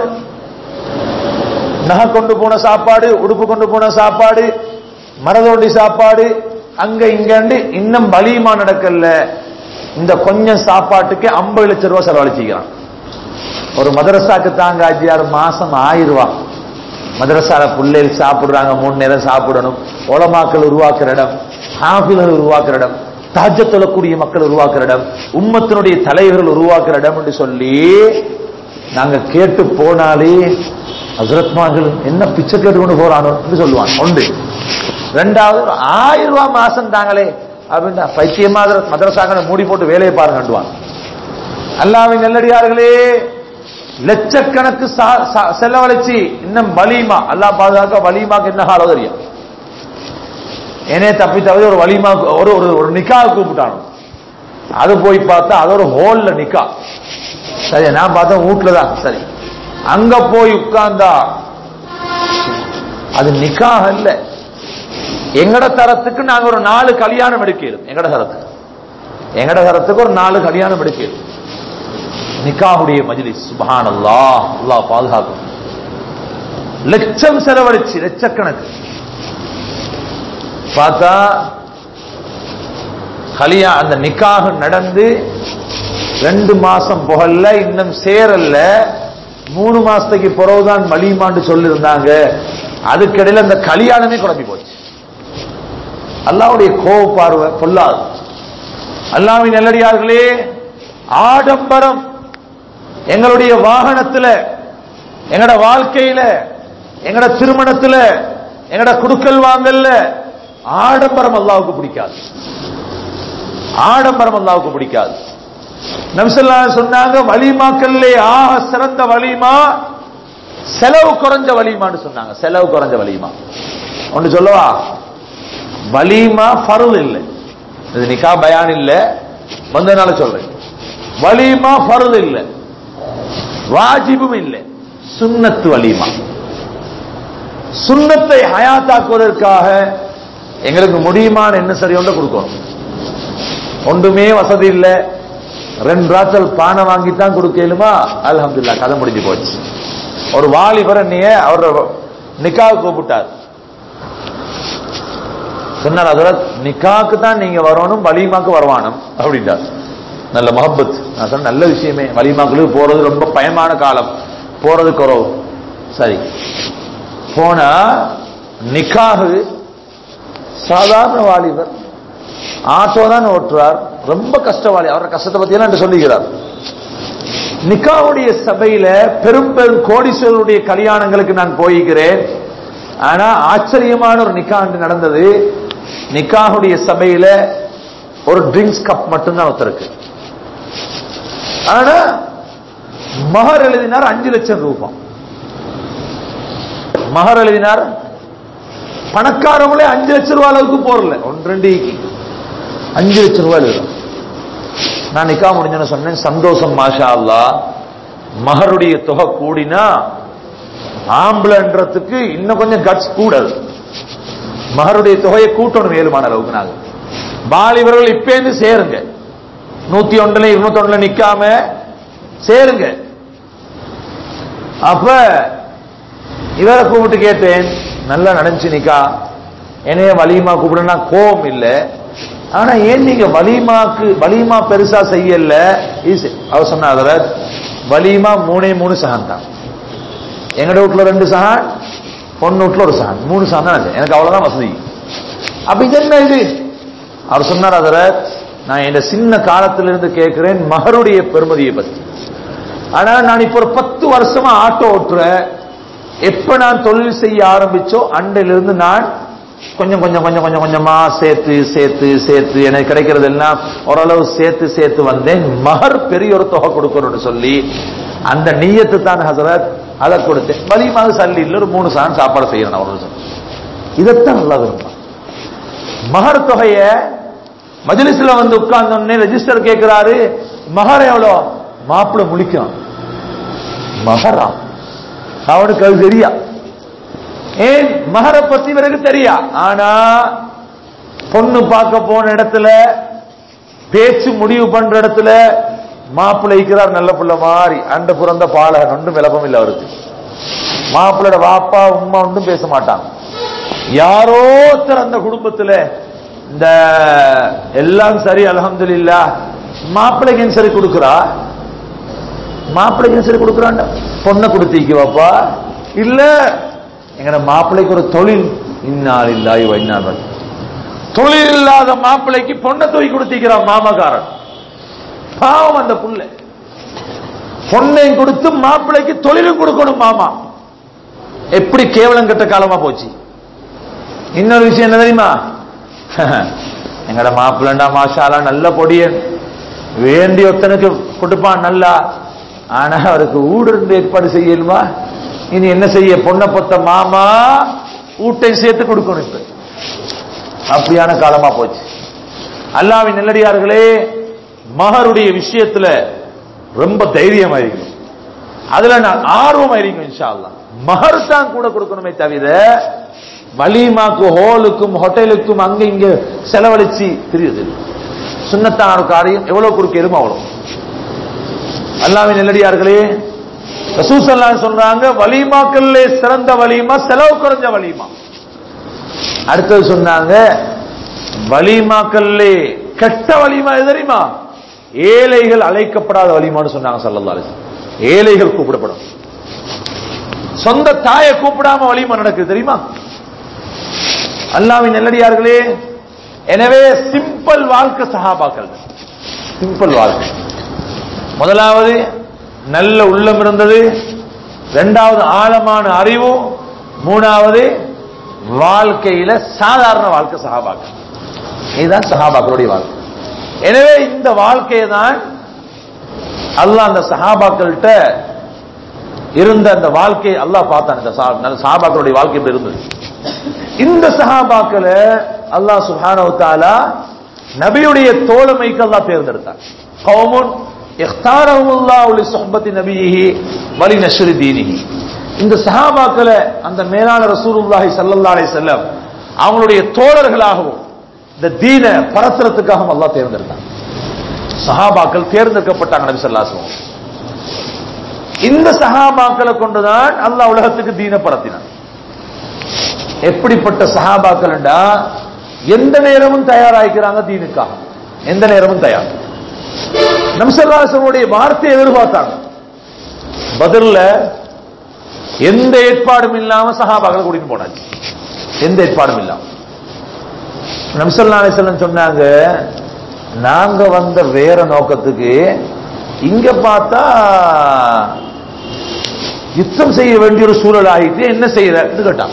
நகை கொண்டு போன சாப்பாடு உடுப்பு கொண்டு போன சாப்பாடு மரதோண்டி சாப்பாடு அங்க இங்கண்டு இன்னும் பலியுமா நடக்கல இந்த கொஞ்சம் சாப்பாட்டுக்கு ஐம்பது லட்சம் ரூபாய் செலவழிச்சுக்கிறான் ஒரு மதரசாக்கு தாங்க அஜியார் மாசம் ஆயிரம் ரூபாய் மதரசால பிள்ளைகள் சாப்பிடுறாங்க மூணு நேரம் சாப்பிடணும் உலமாக்கள் உருவாக்குற இடம் ஹாஃபில்கள் உருவாக்குற இடம் தாஜ தொழக்கூடிய மக்கள் உருவாக்குற இடம் உம்மத்தினுடைய தலைவர்கள் உருவாக்குற இடம் என்று சொல்லி நாங்க கேட்டு போனாலே ஹசரத்மார்கள் என்ன பிச்சை கேட்டு கொண்டு போறானோ என்று சொல்லுவான் ஒன்று ரெண்டாவது ஒரு ஆயிரம் ரூபாய் மாசம் தாங்களே அப்படின்னா பைத்தியமா மதரசாங்க மூடி போட்டு வேலையை பாருங்கண்டுவான் அல்லாவின் நல்லடியார்களே லட்சக்கணக்கு சா- சா- செலவழிச்சு இன்னும் வலிமா அல்லாஹ் பாதுகாக்க வலிமாக்கு என்ன ஹாலோ தெரியும் என்னே தப்பி தவிர ஒரு வலிமா ஒரு ஒரு ஒரு நிக்கா கூப்பிட்டானோ அது போய் பார்த்தா அது ஒரு ஹோல்ல நிக்கா சரி நான் பார்த்தேன் வீட்டுல தான் சரி அங்க போய் உட்கார்ந்தா அது நிக்காக இல்ல எங்கட தரத்துக்கு நாங்க ஒரு நாலு கல்யாணம் எடுக்கிறோம் எங்கட தரத்துக்கு எங்கட தரத்துக்கு ஒரு நாலு கல்யாணம் எடுக்கிறோம் நிக்காவுடைய மஜ்லிஸ் சுபஹான் அல்லாஹ் அல்லாஹ் பாதுகாக்கும் லட்சம் செலவழிச்சு லட்சக்கணக்கு பார்த்தா கலியா அந்த நிக்காக நடந்து ரெண்டு மாசம் புகழ்ல இன்னும் சேரல்ல மூணு மாசத்துக்கு பிறகுதான் மலிமான்னு சொல்லியிருந்தாங்க அதுக்கிடையில அந்த கல்யாணமே குழம்பி போச்சு அல்லாவுடைய கோவ பார்வை பொல்லாது அல்லாவின் நல்லடியார்களே ஆடம்பரம் எங்களுடைய வாகனத்துல எங்கட வாழ்க்கையில எங்கட திருமணத்துல எங்கட குடுக்கல் வாங்கல்ல ஆடம்பரம் அல்லாவுக்கு பிடிக்காது ஆடம்பரம் அல்லாவுக்கு பிடிக்காது நம்சல்லா சொன்னாங்க வலிமாக்கல்லே ஆக சிறந்த வலிமா செலவு குறைஞ்ச வலிமான்னு சொன்னாங்க செலவு குறைஞ்ச வலிமா ஒன்று சொல்லவா வலிமா ஃபருள் இல்லை இது நிக்கா பயான் இல்ல வந்ததுனால சொல்றேன் வலிமா ஃபருள் இல்லை வாஜிபும் இல்லை சுன்னத்து வலிமா சுன்னத்தை ஹயாத்தாக்குவதற்காக எங்களுக்கு முடியுமான என்ன சரியொன்ற கொடுக்கணும் ஒன்றுமே வசதி இல்லை ரெண்டு ராத்தல் பானை வாங்கித்தான் கொடுக்கலுமா அல்ஹம்துலில்லாஹ் கதை முடிஞ்சு போச்சு ஒரு வாலிபர் நீ அவரோட நிக்காவை கூப்பிட்டார் சொன்னார் அதோட நிக்காக்கு தான் நீங்க வரணும் வலிமாக்கு வரவானும் அப்படின்றார் நல்ல மஹப்பத் நான் சொன்ன நல்ல விஷயமே வலிமாக்களுக்கு போறது ரொம்ப பயமான காலம் போறது குறவு சரி போனா நிக்காகு சாதாரண வாலிபர் ஆட்டோ தான் ஓட்டுறார் ரொம்ப கஷ்டவாளி அவரோட கஷ்டத்தை பத்தி எல்லாம் சொல்லுகிறார் நிக்காவுடைய சபையில பெரும் பெரும் கோடீஸ்வரருடைய கல்யாணங்களுக்கு நான் போய்கிறேன் ஆனா ஆச்சரியமான ஒரு நிக்கா அன்று நடந்தது நிக்காவுடைய சபையில ஒரு ட்ரிங்க்ஸ் கப் மட்டும்தான் ஒருத்தருக்கு ஆனா மகர் எழுதினார் அஞ்சு லட்சம் ரூபாய் மகர் எழுதினார் பணக்காரங்களே அஞ்சு லட்சம் ரூபாய் அளவுக்கு போறல ஒன்று ரெண்டு அஞ்சு லட்சம் ரூபாய் எழுதுறோம் நான் நிக்கா முடிஞ்சோன்னு சொன்னேன் சந்தோஷம் மாஷா அல்லா மகருடைய தொகை கூடினா ஆம்பளன்றதுக்கு இன்னும் கொஞ்சம் கட்ஸ் கூடல் மகருடைய தொகையை கூட்டணும் ஏழுமான அளவுக்கு நாங்க வாலிபர்கள் இப்பேந்து சேருங்க நூத்தி ஒன்றுல இருநூத்தி ஒண்ணுல நிக்காம சேருங்க அப்ப இவரை கூப்பிட்டு கேட்டேன் நல்லா நடந்துச்சு நிக்கா என்னைய வலிமா கூப்பிடுனா கோபம் இல்லை ஆனா ஏன் நீங்க வலிமாக்கு வலிமா பெருசா செய்யல ஈஸி அவர் சொன்ன அதுல வலிமா மூணே மூணு சகான் தான் எங்கட வீட்டுல ரெண்டு சகான் பொண்ணு வீட்டுல ஒரு சகான் மூணு சகான் தான் எனக்கு அவ்வளவுதான் வசதி அப்ப இது என்ன இது அவர் சொன்னார் அதுல நான் என் சின்ன காலத்திலிருந்து கேட்கிறேன் மகருடைய பெருமதியை பத்தி ஆனா நான் இப்ப ஒரு பத்து வருஷமா ஆட்டோ ஓட்டுறேன் எப்ப நான் தொழில் செய்ய ஆரம்பிச்சோ அண்டையிலிருந்து நான் கொஞ்சம் கொஞ்சம் கொஞ்சம் கொஞ்சம் கொஞ்சமா சேர்த்து சேர்த்து சேர்த்து எனக்கு கிடைக்கிறது எல்லாம் ஓரளவு சேர்த்து சேர்த்து வந்தேன் மகர் பெரிய ஒரு தொகை கொடுக்கணும்னு சொல்லி அந்த நீயத்து தான் ஹசரத் அதை கொடுத்தேன் மதியமாக சல்லி இல்ல ஒரு மூணு சான் சாப்பாடு செய்யணும் அவர்கள் இதைத்தான் நல்லா விரும்பும் மகர் தொகைய மஜ்லிஸ்ல வந்து உட்கார்ந்தோடனே ரெஜிஸ்டர் கேட்கிறாரு மகர் எவ்வளோ மாப்பிள்ள முழிக்கும் மகரா அவனுக்கு அது தெரியா ஏன் மகரை பத்தி இவருக்கு தெரியா ஆனா பொண்ணு பார்க்க போன இடத்துல பேச்சு முடிவு பண்ற இடத்துல மாப்பிள்ளை இருக்கிறார் நல்ல புள்ள மாதிரி அண்ட புறந்த பாலகன் ஒன்றும் விளப்பம் இல்லை அவருக்கு மாப்பிள்ளோட வாப்பா உம்மா ஒன்றும் பேச மாட்டான் யாரோ ஒருத்தர் அந்த குடும்பத்துல இந்த எல்லாம் சரி அலமதுல்லா மாப்பிள்ளைக்கு சரி கொடுக்குறா மாப்பிள்ளைக்கு சரி கொடுக்குறான் பொண்ணை கொடுத்தீங்க வாப்பா இல்ல எங்கட மாப்பிள்ளைக்கு ஒரு தொழில் இன்னால் இல்லாய் வைநாள் தொழில் இல்லாத மாப்பிள்ளைக்கு பொண்ணை தூக்கி கொடுத்திக்கிறான் மாமகாரன் பாவம் அந்த புள்ள பொண்ணையும் கொடுத்து மாப்பிள்ளைக்கு தொழிலும் கொடுக்கணும் மாமா எப்படி கேவலம் கெட்ட காலமா போச்சு இன்னொரு விஷயம் என்ன தெரியுமா எங்கட மாப்பிள்ளண்டா மாஷாலா நல்ல பொடியன் வேண்டி ஒருத்தனுக்கு கொடுப்பான் நல்லா ஆனா அவருக்கு ஊடு இருந்து ஏற்பாடு செய்யணுமா இனி என்ன செய்ய பொண்ணை பொத்த மாமா ஊட்டை சேர்த்து கொடுக்கணும் இப்ப அப்படியான காலமா போச்சு அல்லாவின் நெல்லடியார்களே மகருடைய விஷயத்துல ரொம்ப தைரியமா இருக்கும் அதுல நான் ஆர்வமா இருக்கும் இன்ஷா அல்லா மகர் தான் கூட கொடுக்கணுமே தவிர வலிமாக்கு ஹோலுக்கும் ஹோட்டலுக்கும் அங்க இங்க செலவழிச்சு தெரியுது சுண்ணத்தான ஒரு காரியம் எவ்வளவு கொடுக்க எதுவும் அவ்வளவு அல்லாவின் நெல்லடியார்களே ரசூசல்லா சொல்றாங்க வலிமாக்கல்ல சிறந்த வலிமா செலவு குறைஞ்ச வலிமா அடுத்தது சொன்னாங்க வலிமாக்கல்ல கெட்ட வலிமா எது தெரியுமா ஏழைகள் அழைக்கப்படாத வலிமான்னு சொன்னாங்க சல்லல்லா அலிஸ்லாம் ஏழைகள் கூப்பிடப்படும் சொந்த தாயை கூப்பிடாம வலிமா நடக்குது தெரியுமா அல்லாவின் நெல்லடியார்களே எனவே சிம்பிள் வாழ்க்கை சஹாபாக்கள் சிம்பிள் வாழ்க்கை முதலாவது நல்ல உள்ளம் இருந்தது இரண்டாவது ஆழமான அறிவு மூணாவது வாழ்க்கையில சாதாரண வாழ்க்கை சஹாபாக்கள் இதுதான் சஹாபாக்களுடைய வாழ்க்கை எனவே இந்த வாழ்க்கையை தான் அல்லாஹ் அந்த சஹாபாக்கள்கிட்ட இருந்த அந்த வாழ்க்கை அல்லாஹ் பார்த்தான் இந்த சஹாபாக்களுடைய வாழ்க்கை இப்படி இருந்தது இந்த சஹாபாக்களை அல்லாஹ் சுஹானவு தாலா நபியுடைய தோழமைக்கு அல்லாஹ் தேர்ந்தெடுத்தான் கௌமுன் இஃப்தாரஹுல்லாஹு லி சுஹ்பத்தி நபியிஹி வலி நஷ்ரி தீனிஹி இந்த சஹாபாக்களை அந்த மேலான ரசூலுல்லாஹி ஸல்லல்லாஹு அலைஹி வஸல்லம் அவங்களுடைய தோழர்களாகவும் இந்த தீன பரத்துறதுக்காகவும் அல்லாஹ் தேர்ந்தெடுத்தான் சஹாபாக்கள் தேர்ந்தெடுக்கப்பட்டாங்க நபி ஸல்லல்லாஹு அலைஹி வஸல்லம் இந்த சஹாபாக்களை கொண்டுதான் அல்லாஹ் உலகத்துக்கு தீன பரத்தினான் எப்படிப்பட்ட சஹாபாக்கள் எந்த நேரமும் தயாராகிக்கிறாங்க தீனுக்காக எந்த நேரமும் தயார் நம்சல்லாசனுடைய வார்த்தையை எதிர்பார்த்தாங்க பதில்ல எந்த ஏற்பாடும் இல்லாம சஹாபாக்களை கூட்டிட்டு போனாச்சு எந்த ஏற்பாடும் இல்லாம நம்சல்லா அலிசல்லம் சொன்னாங்க நாங்க வந்த வேற நோக்கத்துக்கு இங்க பார்த்தா யுத்தம் செய்ய வேண்டிய ஒரு சூழல் ஆயிட்டு என்ன செய்யறன்னு கேட்டான்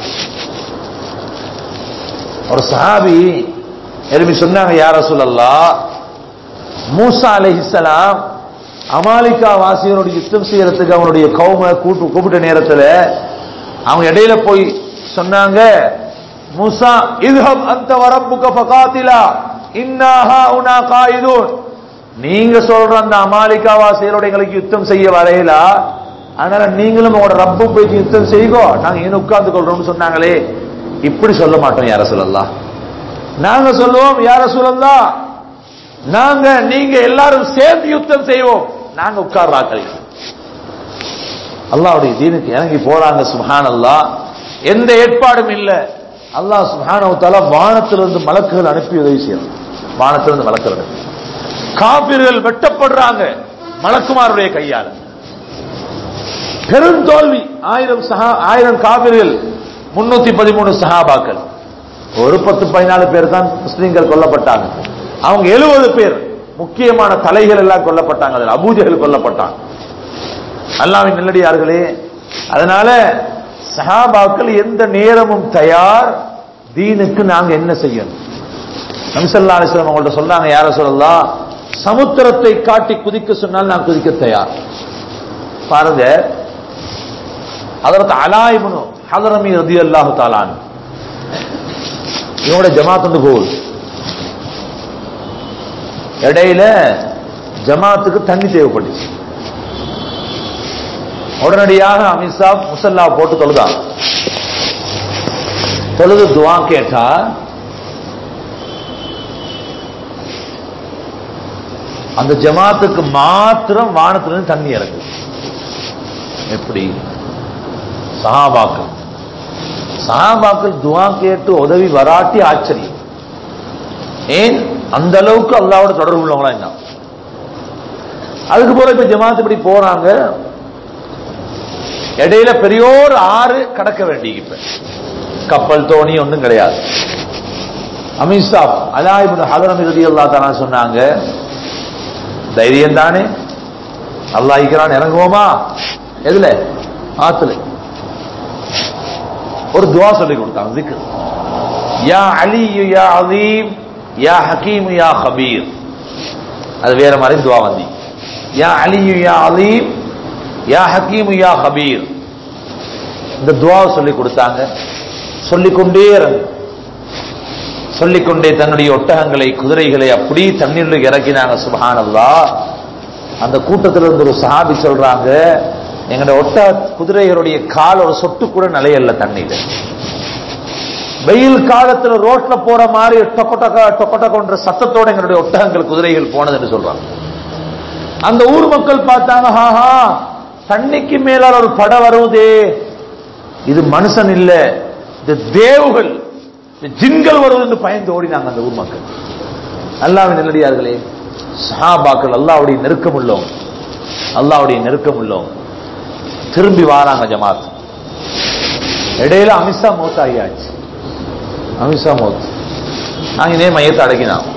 ஒரு சஹாபி எழுப்பி சொன்னாங்க யார சொல்லல்லா மூசா அலைஹிஸ்ஸலாம் அமாலிகா வாசியனோட யுத்தம் செய்யறதுக்கு அவனுடைய கௌம கூட்டு கூப்பிட்ட நேரத்துல அவங்க இடையில போய் சொன்னாங்க மூசா இதுஹப் அந்த வரப்புக்க ஃபகாத்திலா இன்னாஹா உனா காயிதூன் நீங்க சொல்ற அந்த அமாலிகா வாசியரோட எங்களுக்கு யுத்தம் செய்ய வரையிலா அதனால நீங்களும் உங்களோட ரப்பு போய் யுத்தம் செய்யுங்கோ நாங்க இங்க உட்கார்ந்து கொள்றோம்னு சொன்னாங்களே இப்படி சொல்ல மாட்டோம் யார சொல்லலாம் நாங்க சொல்லுவோம் யார சொல்லலாம் நாங்க நீங்க எல்லாரும் சேர்ந்து யுத்தம் செய்வோம் நாங்க உட்கார்றாக்கள் அல்லாவுடைய தீனுக்கு இறங்கி போறாங்க சுஹான் அல்லா எந்த ஏற்பாடும் இல்ல அல்லாஹ் சுஹானவத்தால வானத்திலிருந்து மலக்குகள் அனுப்பி உதவி செய்யணும் வானத்திலிருந்து மலக்குகள் அனுப்பி காபிர்கள் வெட்டப்படுறாங்க மலக்குமாருடைய கையால பெரும் தோல்வி ஆயிரம் சஹா ஆயிரம் காபிர்கள் முன்னூத்தி பதிமூணு சஹாபாக்கள் ஒரு பத்து பதினாலு பேர் தான் முஸ்லீம்கள் கொல்லப்பட்டாங்க அவங்க எழுபது பேர் முக்கியமான தலைகள் எல்லாம் கொல்லப்பட்டாங்க அதில் அபூஜைகள் கொல்லப்பட்டாங்க அல்லாவின் நல்லடியார்களே அதனால சஹாபாக்கள் எந்த நேரமும் தயார் தீனுக்கு நாங்க என்ன செய்யணும் நம்சல்லா அலிஸ்லாம் அவங்கள்ட்ட சொல்றாங்க யார சொல்லலாம் சமுத்திரத்தை காட்டி குதிக்க சொன்னால் நான் குதிக்க தயார் பாருங்க அதற்கு அலாயிபனு ஹதரமி ரதி அல்லாஹு தாலான் இவனோட ஜமாத் வந்து போகுது இடையில ஜமாத்துக்கு தண்ணி தேவைப்பட்டுச்சு உடனடியாக அமித்ஷா முசல்லா போட்டு தொழுதாங்க தொழுது துவா கேட்டா அந்த ஜமாத்துக்கு மாத்திரம் வானத்திலிருந்து தண்ணி இறங்கு எப்படி சஹாபாக்கள் சஹாபாக்கள் துவா கேட்டு உதவி வராட்டி ஆச்சரியம் ஏன் அந்த அளவுக்கு அல்லாவோட தொடர்பு உள்ளவங்களா என்ன அதுக்கு போல இப்ப ஜமாத் இப்படி போறாங்க இடையில பெரியோர் ஆறு கடக்க வேண்டி இப்ப கப்பல் தோணி ஒன்றும் கிடையாது அமித்ஷா அலாயிபுன் ஹதரம் இறுதி அல்லா தானா சொன்னாங்க தைரியம் தானே அல்லாஹ் இருக்கிறான் இறங்குவோமா எதுல ஆத்துல ஒரு துவா சொல்லி கொடுத்தாங்க திக்கு யா அலி யா அதீம் யா ஹக்கீம் யா ஹபீர் அது வேற மாதிரி துவா வந்தி யா அலி யா அலீம் யா ஹக்கீம் யா ஹபீர் இந்த துவாவை சொல்லி கொடுத்தாங்க சொல்லிக்கொண்டே இறங்கு சொல்லிக்கொண்டே தன்னுடைய ஒட்டகங்களை குதிரைகளை அப்படி தண்ணீரில் இறக்கினாங்க சுபஹானல்லா அந்த கூட்டத்தில் இருந்து ஒரு சஹாபி சொல்றாங்க எங்களோட ஒட்ட குதிரைகளுடைய கால் ஒரு சொட்டு கூட நிலையல்ல தண்ணீர் வெயில் காலத்துல ரோட்ல போற மாதிரி டொக்கொட்டக்க டொக்கொட்டக்கொன்ற சத்தத்தோட எங்களுடைய ஒட்டகங்கள் குதிரைகள் போனதுன்னு சொல்றாங்க அந்த ஊர் மக்கள் பார்த்தாங்க ஹாஹா தண்ணிக்கு மேலால் ஒரு படம் வருவதே இது மனுஷன் இல்ல இது தேவுகள் இது ஜின்கள் வருவதுன்னு பயந்து ஓடினாங்க அந்த ஊர் மக்கள் அல்லாவின் நல்லடியார்களே சஹாபாக்கள் அல்லாவுடைய நெருக்கம் உள்ளவங்க அல்லாவுடைய நெருக்கம் உள்ளவங்க திரும்பி வாராங்க ஜமாத் இடையில அமித்ஷா மௌத் ஆகியாச்சு அமித்ஷா மௌத் நாங்க இதே மையத்தை அடக்கினான்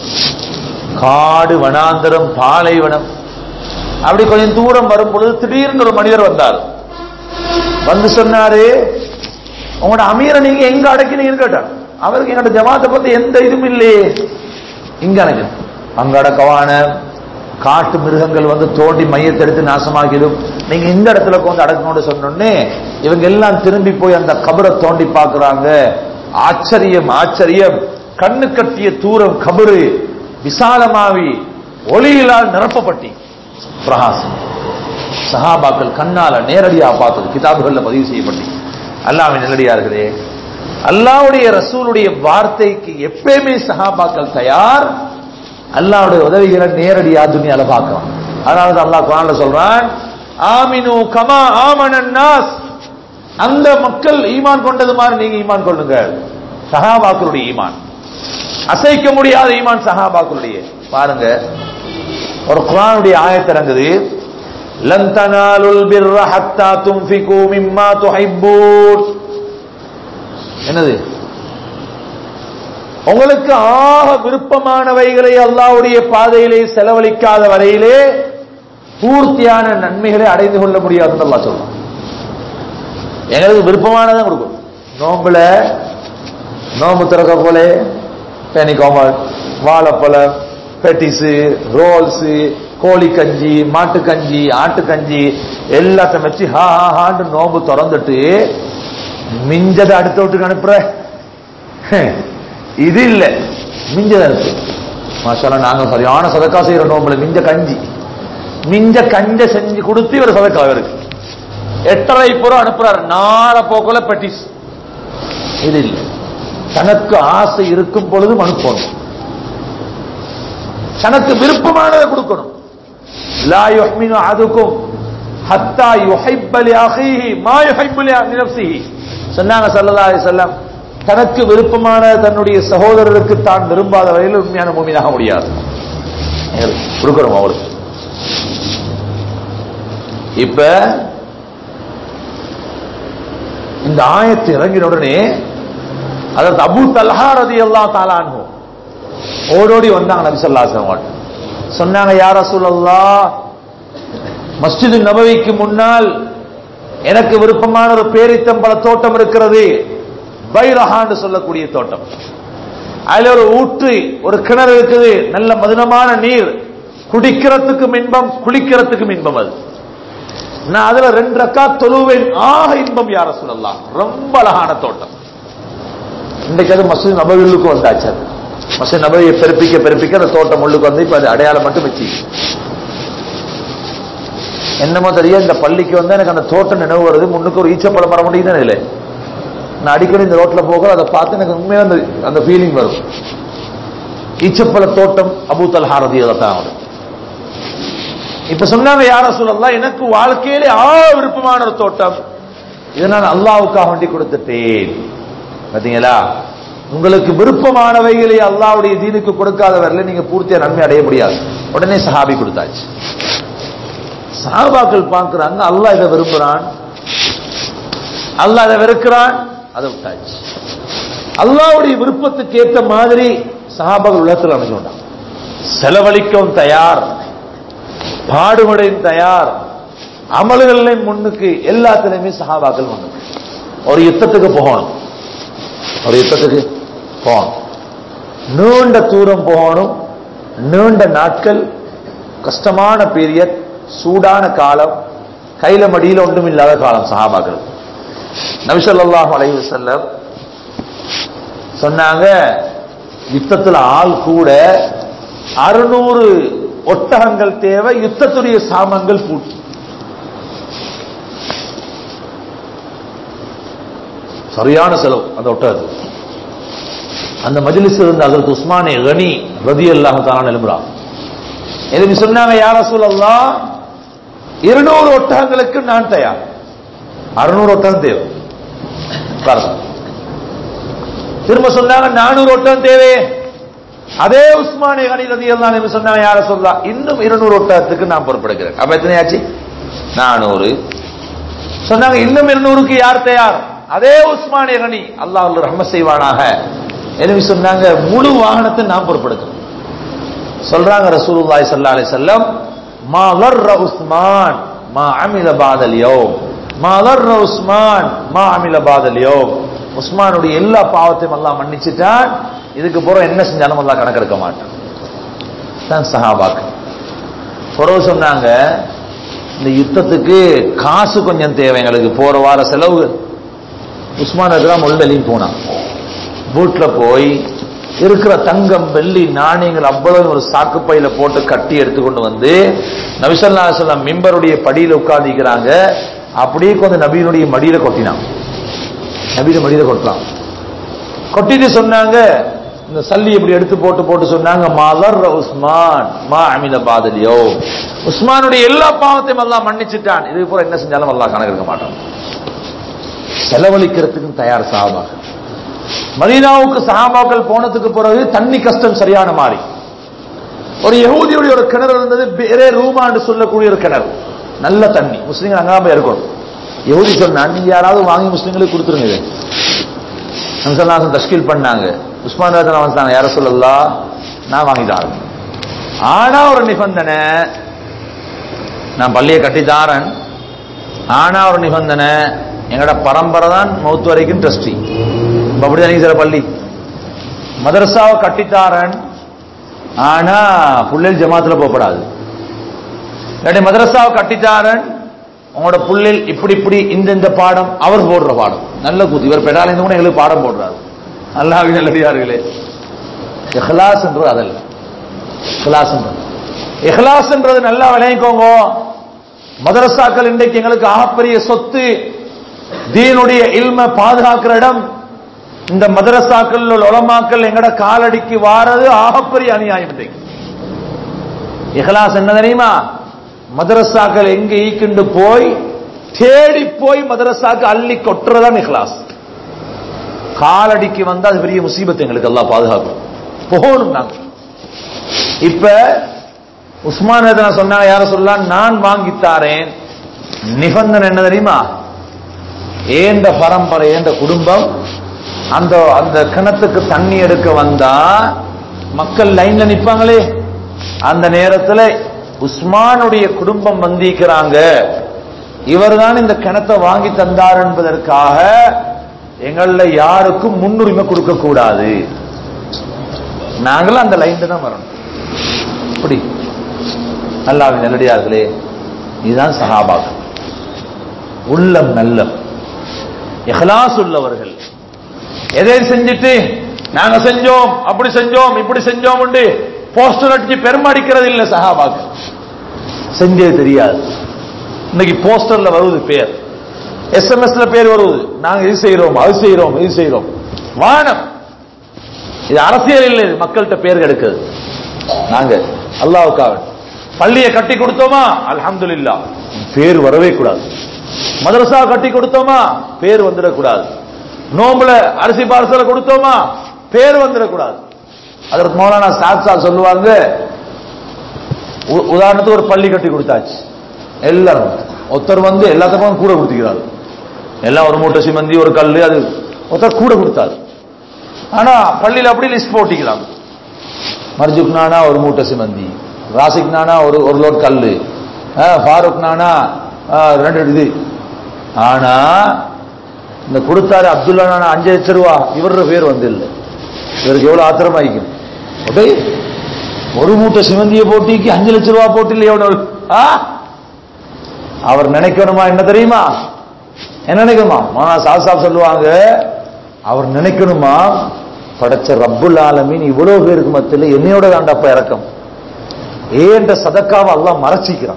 காடு வனாந்தரம் பாலைவனம் அப்படி கொஞ்சம் தூரம் வரும் பொழுது திடீர்னு ஒரு மனிதர் வந்தார் வந்து சொன்னாரு உங்களோட அமீரை நீங்க எங்க அடக்கினீங்கன்னு கேட்டார் அவருக்கு எங்களோட ஜமாத்தை பத்தி எந்த இதுவும் இல்லையே இங்க அடக்கு அங்க அடக்கவான காட்டு மிருகங்கள் வந்து தோண்டி மையத்தை எடுத்து நாசமாக்கிடும் நீங்க இந்த இடத்துல கொண்டு அடக்கணும்னு சொன்னோடனே இவங்க எல்லாம் திரும்பி போய் அந்த கபரை தோண்டி பார்க்கறாங்க ஆச்சரியம் ஆச்சரியம் கண்ணு கட்டிய தூரம் கபரு விசாலமாவி ஒளியிலால் நிரப்பப்பட்டி பிரகாசம் சஹாபாக்கள் கண்ணால நேரடியா பார்த்தது கிதாபுகள்ல பதிவு செய்யப்பட்டு அல்லாவின் நல்லடியார்களே அல்லாவுடைய ரசூலுடைய வார்த்தைக்கு எப்பயுமே சஹாபாக்கள் தயார் அல்லாவுடைய உதவிகளை நேரடியா துணியால பார்க்கலாம் அதனால அல்லாஹ் குரான்ல சொல்றான் ஆமினு கமா ஆமனன் நாஸ் அந்த மக்கள் ஈமான் கொண்டது மாதிரி நீங்க ஈமான் கொள்ளுங்க சஹாபாக்களுடைய ஈமான் அசைக்க முடியாத ஈமான் சஹாபாக்களுடைய பாருங்க ஒரு குர்ஆனுடைய ஆயத்து இறங்குது லன் தனாலுல் பிர்ர ஹத்தா துன்ஃபிகு மிம்மா துஹிப்பூன் என்னது உங்களுக்கு ஆக விருப்பமானவைகளை அல்லாஹ்வுடைய பாதையிலே செலவழிக்காத வரையிலே பூர்த்தியான நன்மைகளை அடைந்து கொள்ள முடியாதுன்னு அல்லாஹ் சொல்றான் எங்களுக்கு விருப்பமானதை கொடுக்கும் நோம்புல நோம்பு திறக்க போல பேனிகோமல் வாழைப்பழம் பெட்டிஸு ரோல்ஸு கோழி கஞ்சி மாட்டு கஞ்சி ஆட்டு கஞ்சி எல்லாத்தையும் வச்சு ஹா ஹா ஹான்னு நோம்பு திறந்துட்டு மிஞ்சதை அடுத்த வீட்டுக்கு அனுப்புற இது இல்ல மிஞ்சதை அனுப்பு மாஷால நாங்க சரியான சதக்கா செய்யற நோம்புல மிஞ்ச கஞ்சி மிஞ்ச கஞ்ச செஞ்சு கொடுத்து இவர் சதக்கா இவருக்கு எட்டரை புறம் அனுப்புறாரு நாளை போக்குல பெட்டிஸ் இது இல்லை தனக்கு ஆசை இருக்கும் பொழுதும் அனுப்பணும் தனக்கு விருப்பமானதை கொடுக்கணும் லா யுஹ்மினு அதுக்கும் ஹத்தா யுஹிப்ப லி அஹீஹி மா யுஹிப்பு லி நஃப்ஸிஹி சொன்னாங்க ஸல்லல்லாஹு அலைஹி வஸல்லம் தனக்கு விருப்பமான தன்னுடைய சகோதரருக்கு தான் விரும்பாத வரையில் உண்மையான மூமினாக முடியாது கொடுக்கணும் அவளுக்கு இப்ப இந்த ஆயத்து இறங்கின உடனே அதாவது அபு தல்ஹா ரதி அல்லா தாலானு ஓடோடி வந்தாங்க நபி சொல்லா சொன்னாங்க யார சொல்லல்லா மஸ்ஜிது நபவிக்கு முன்னால் எனக்கு விருப்பமான ஒரு பேரித்தம்பள தோட்டம் இருக்கிறது பைரஹான்னு சொல்லக்கூடிய தோட்டம் அதுல ஒரு ஊற்று ஒரு கிணறு இருக்குது நல்ல மதுனமான நீர் குடிக்கிறதுக்கும் இன்பம் குளிக்கிறதுக்கும் இன்பம் அது நான் அதுல ரெண்டு ரக்கா தொழுவேன் ஆக இன்பம் யார சொல்லலாம் ரொம்ப அழகான தோட்டம் இன்றைக்கு அது மசூத் நபவிலுக்கு வந்தாச்சு அது மசூத் நபவியை பெருப்பிக்க பெருப்பிக்க அந்த தோட்டம் உள்ளுக்கு வந்து இப்ப அது அடையாளம் மட்டும் வச்சு என்னமோ தெரியும் இந்த பள்ளிக்கு வந்து எனக்கு அந்த தோட்டம் நினைவு வருது முன்னுக்கு ஒரு ஈச்சப்பழம் மரம் முடியுது இல்லை நான் அடிக்கடி இந்த ரோட்ல போக அதை பார்த்து எனக்கு உண்மையாக அந்த அந்த ஃபீலிங் வரும் ஈச்சப்பழ தோட்டம் அபு தல்ஹாரதி தான் இப்ப சொன்னாங்க யார சொல்லலாம் எனக்கு வாழ்க்கையிலே ஆ விருப்பமான ஒரு தோட்டம் இதை நான் அல்லாவுக்காக வேண்டி கொடுத்துட்டேன் பாத்தீங்களா உங்களுக்கு விருப்பமானவைகளை அல்லாவுடைய தீனுக்கு கொடுக்காத வரல நீங்க பூர்த்தியா நன்மை அடைய முடியாது உடனே சஹாபி கொடுத்தாச்சு சஹாபாக்கள் பார்க்கிறாங்க அல்லாஹ் இதை விரும்புறான் அல்லாஹ் இதை வெறுக்கிறான் அதை விட்டாச்சு அல்லாவுடைய விருப்பத்துக்கு ஏற்ற மாதிரி சஹாபாக்கள் உலகத்தில் அமைஞ்சு கொண்டாங்க செலவழிக்கவும் தயார் பாடுபடையும் தயார் அமல்களையும் முன்னுக்கு எல்லாத்திலையுமே சஹாபாக்கள் முன்னுக்கு ஒரு யுத்தத்துக்கு போகணும் ஒரு யுத்தத்துக்கு போகணும் நீண்ட தூரம் போகணும் நீண்ட நாட்கள் கஷ்டமான பீரியட் சூடான காலம் கையில மடியில ஒன்றும் இல்லாத காலம் சஹாபாக்கள் நபிசல்லாஹ் அலைஹி வஸல்லம் சொன்னாங்க யுத்தத்துல ஆள் கூட அறுநூறு ஒட்டகங்கள் தேவை யுத்தத்துடைய சாமங்கள் பூட்டி சரியான செலவு அந்த ஒட்டகத்துக்கு அந்த மஜிலிஸ் இருந்த அதற்கு உஸ்மானே கனி ரதி அல்லாஹ் தான எழுப்புறான் எனக்கு சொன்னாங்க யார சொல்லல்லா இருநூறு ஒட்டகங்களுக்கு நான் தயார் அறுநூறு ஒட்டகம் தேவை பாருங்க திரும்ப சொன்னாங்க நானூறு ஒட்டகம் தேவை அதே உஸ்மானே கனி ரதி அல்லாஹ் சொன்னாங்க யார சொல்லலாம் இன்னும் இருநூறு ஒட்டகத்துக்கு நான் பொறுப்பெடுக்கிறேன் அப்ப எத்தனை ஆச்சு நானூறு சொன்னாங்க இன்னும் இருநூறுக்கு யார் தயார் அதே உஸ்மானிய கனி அல்லாஹ் ரஹ்ம செய்வானாக எனவே சொன்னாங்க முழு வாகனத்தை நான் பொறுப்பெடுக்கிறேன் சொல்றாங்க ரசூலுல்லாஹி ஸல்லல்லாஹு அலைஹி வஸல்லம் மா வர்ர உஸ்மான் மா அமில பாதல் யௌம் மா வர்ர உஸ்மான் மா அமில பாதல் யௌம் உஸ்மானுடைய எல்லா பாவத்தையும் அல்லாஹ் மன்னிச்சிட்டான் இதுக்கு பிறகு என்ன செஞ்சாலும் அல்லாஹ் கணக்கெடுக்க மாட்டான் தான் சஹாபாக்கு பிறகு சொன்னாங்க இந்த யுத்தத்துக்கு காசு கொஞ்சம் தேவை எங்களுக்கு போற வார செலவு உஸ்மான் இருக்கிறான் முள்வெளியும் போனான் வீட்டுல போய் இருக்கிற தங்கம் வெள்ளி நாணயங்கள் அவ்வளவு ஒரு சாக்கு பையில போட்டு கட்டி எடுத்துக்கொண்டு வந்து நபிசல்லா சொல்லம் மிம்பருடைய படியில உட்கார்ந்திக்கிறாங்க அப்படியே கொஞ்சம் நபியினுடைய மடியில கொட்டினான் நபியில மடியில கொட்டலாம் கொட்டிட்டு சொன்னாங்க இந்த சல்லி இப்படி எடுத்து போட்டு போட்டு சொன்னாங்க மலர் உஸ்மான் மா அமில பாதலியோ உஸ்மானுடைய எல்லா பாவத்தையும் எல்லாம் மன்னிச்சுட்டான் இது போல என்ன செஞ்சாலும் எல்லாம் கணக்கெடுக்க மாட்டான் செலவழிக்கிறதுக்கும் தயார் சாபாக மதீனாவுக்கு சஹாபாக்கள் போனதுக்கு பிறகு தண்ணி கஷ்டம் சரியான மாறி ஒரு யகூதியுடைய ஒரு கிணறு இருந்தது பேரே ரூமான்னு சொல்லக்கூடிய ஒரு கிணறு நல்ல தண்ணி முஸ்லீம்கள் அங்காம இருக்கணும் யகூதி சொன்னா நீங்க யாராவது வாங்கி முஸ்லீம்களுக்கு கொடுத்துருங்க இது நம்சல்லாசன் தஷ்கீல் பண்ணாங்க உஸ்மான் ரத்தன் வந்தாங்க யார சொல்லலாம் நான் வாங்கிட்டாரு ஆனா ஒரு நிபந்தனை நான் பள்ளியை கட்டித்தாரன் ஆனா ஒரு நிபந்தனை எங்கட பரம்பரை தான் மௌத்து வரைக்கும் ட்ரஸ்டி இப்ப அப்படிதான் சில பள்ளி மதரசாவை கட்டித்தாரன் ஆனா புள்ளில் ஜமாத்துல போகப்படாது இல்லாட்டி மதரசாவை கட்டித்தாரன் உங்களோட புள்ளில் இப்படி இப்படி இந்த இந்த பாடம் அவர் போடுற பாடம் நல்ல கூத்து இவர் பெடால இருந்து கூட எங்களுக்கு பாடம் போடுறாரு அல்லாஹ் நல்லடியார்களே இஹ்லாஸ் என்றது அதல்ல இஹ்லாஸ் என்றது இஹ்லாஸ் என்றது நல்லா விளைவிக்கோங்க மதரசாக்கள் இன்றைக்கு எங்களுக்கு ஆகப்பெரிய சொத்து தீனுடைய இல்ம பாதுகாக்கிற இடம் இந்த மதரசாக்கள் உலமாக்கள் எங்கட காலடிக்கு வாரது ஆகப்பெரிய அநியாயம் இன்றைக்கு இஹ்லாஸ் என்ன தெரியுமா மதரசாக்கள் எங்க ஈக்குண்டு போய் தேடி போய் மதரசாக்கு அள்ளி கொட்டுறதான் இஹ்லாஸ் காலடிக்கு வந்தா அது பெரிய முசீபத் எங்களுக்கு எல்லாம் பாதுகாக்கும் போகணும் நாங்க இப்ப உஸ்மான் ரத்னா சொன்னாங்க யார சொல்லலாம் நான் வாங்கித்தாரேன் நிபந்தனை என்ன தெரியுமா ஏண்ட பரம்பரை ஏண்ட குடும்பம் அந்த அந்த கிணத்துக்கு தண்ணி எடுக்க வந்தா மக்கள் லைன்ல நிப்பாங்களே அந்த நேரத்துல உஸ்மானுடைய குடும்பம் வந்திருக்கிறாங்க இவர்தான் இந்த கிணத்தை வாங்கி தந்தார் என்பதற்காக எங்கள யாருக்கும் முன்னுரிமை கொடுக்க கூடாது நாங்களும் அந்த லைன்ல தான் வரணும் அப்படி அல்லாவின் நல்லடியார்களே இதுதான் சஹாபாக்கள் உள்ளம் நல்லம் இஹ்லாஸ் உள்ளவர்கள் எதை செஞ்சுட்டு நாங்க செஞ்சோம் அப்படி செஞ்சோம் இப்படி செஞ்சோம் உண்டு போஸ்டர் அடிச்சு பெருமடிக்கிறது இல்ல சஹாபாக்கள் செஞ்சது தெரியாது இன்னைக்கு போஸ்டர்ல வருவது பேர் எஸ்எம்எஸ்ல பேர் வருவது நாங்க இது செய்யறோம் அது செய்யறோம் இது செய்யறோம் வானம் இது அரசியல் இல்லை இது மக்கள்கிட்ட பேர் எடுக்குது நாங்க அல்லாவுக்காக பள்ளியை கட்டி கொடுத்தோமா அல்ஹம்துலில்லாஹ் பேர் வரவே கூடாது மதரசா கட்டி கொடுத்தோமா பேர் வந்துடக்கூடாது நோம்புல அரிசி பார்சல கொடுத்தோமா பேர் வந்துடக்கூடாது அதற்கு மௌலானா சாத் சார் சொல்லுவாங்க உ- உதாரணத்துக்கு ஒரு பள்ளி கட்டி கொடுத்தாச்சு எல்லாரும் ஒருத்தர் வந்து எல்லாத்துக்கும் கூட கொடுத்துக்கிறாரு எல்லாம் ஒரு மூட்டை சிமந்தி ஒரு கல் அது ஒருத்தர் கூட கொடுத்தாரு ஆனா பள்ளியில அப்படி லிஸ்ட் போட்டிக்கிறாங்க மர்ஜுக் நானா ஒரு மூட்டை சிமந்தி ராசிக் நானா ஒரு ஒரு லோட் கல்லு ஆ, ஃபாரூக் நானா ஆ, ரெண்டு இது ஆனா இந்த கொடுத்தாரு அப்துல்லா நானா அஞ்சு லட்சம் ரூபா இவரோட பேர் வந்து இல்லை இவருக்கு எவ்வளவு ஆத்திரமாயிக்கும் அப்படியே ஒரு மூட்டை சிமந்தியை போட்டிக்கு அஞ்சு லட்சம் ரூபா போட்டு இல்லை எவ்வளவு ஆ? அவர் நினைக்கணுமா என்ன தெரியுமா என்ன நினைக்கணுமா மானா சாப் சாப் சொல்லுவாங்க அவர் நினைக்கணுமா படைச்ச ரப்புல் ஆலமீன் இவ்வளவு பேருக்கு மத்தியில் என்னையோட தாண்டப்ப இறக்கம் ஏன்ற சதக்காவை அல்லாஹ் மறைச்சிக்கிறான்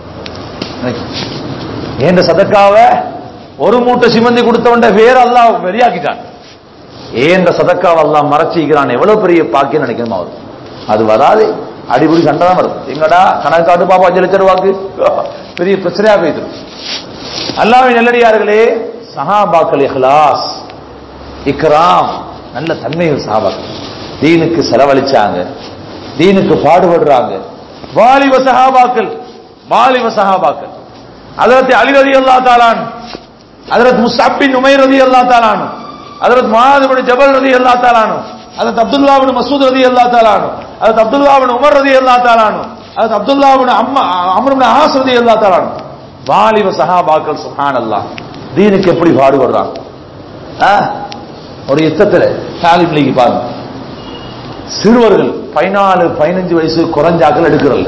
ஏன்ற சதக்காவை ஒரு மூட்டை சிமந்தி கொடுத்தவன்ட பேர் அல்லாஹ் வெறியாக்கிட்டான் ஏன்ற சதக்காவை அல்லாஹ் மறைச்சிக்கிறான் எவ்வளவு பெரிய பாக்கியம் நினைக்கணுமா அவர் அது வராது அடிப்படி சண்டை தான் வரும் எங்கடா கணக்கு காட்டு பாப்பா அஞ்சு லட்சம் ரூபாக்கு பெரிய பிரச்சனையா போயிட்டு அல்லாவின் நல்லடியார்களே சஹாபாக்கள் இஹ்லாஸ் இக்ராம் நல்ல தன்மைகள் சஹாபாக்கள் தீனுக்கு செலவழிச்சாங்க தீனுக்கு பாடுபடுறாங்க வாலிப சஹாபாக்கள் வாலிப சஹாபாக்கள் அதரத்து அலி ரதி அல்லா தாலான் அதரத் முஸ்அபின் உமைர் ரதி அல்லா தாலான் அதரத் முஆத் ஜபல் ரதி அல்லா தாலான் அதரத் அப்துல்லா பின் மசூத் ரதி அல்லா தாலான் அதரத் அப்துல்லா பின் உமர் ரதி அல்லா தாலான் அதரத் அப்துல்லா பின் அம்மா அம்ர் பின் ஆஸ் ரதி அல்லா தாலான் வாலிப சஹாபாக்கள் சுப்ஹானல்லாஹ் தீனுக்கு எப்படி பாடுபடுறாங்க ஆ? ஒரு யுத்தத்துல தாலிப் லீக் பாருங்க சிறுவர்கள் பதினாலு பதினஞ்சு வயசு குறைஞ்சாக்கள் எடுக்கிறல்ல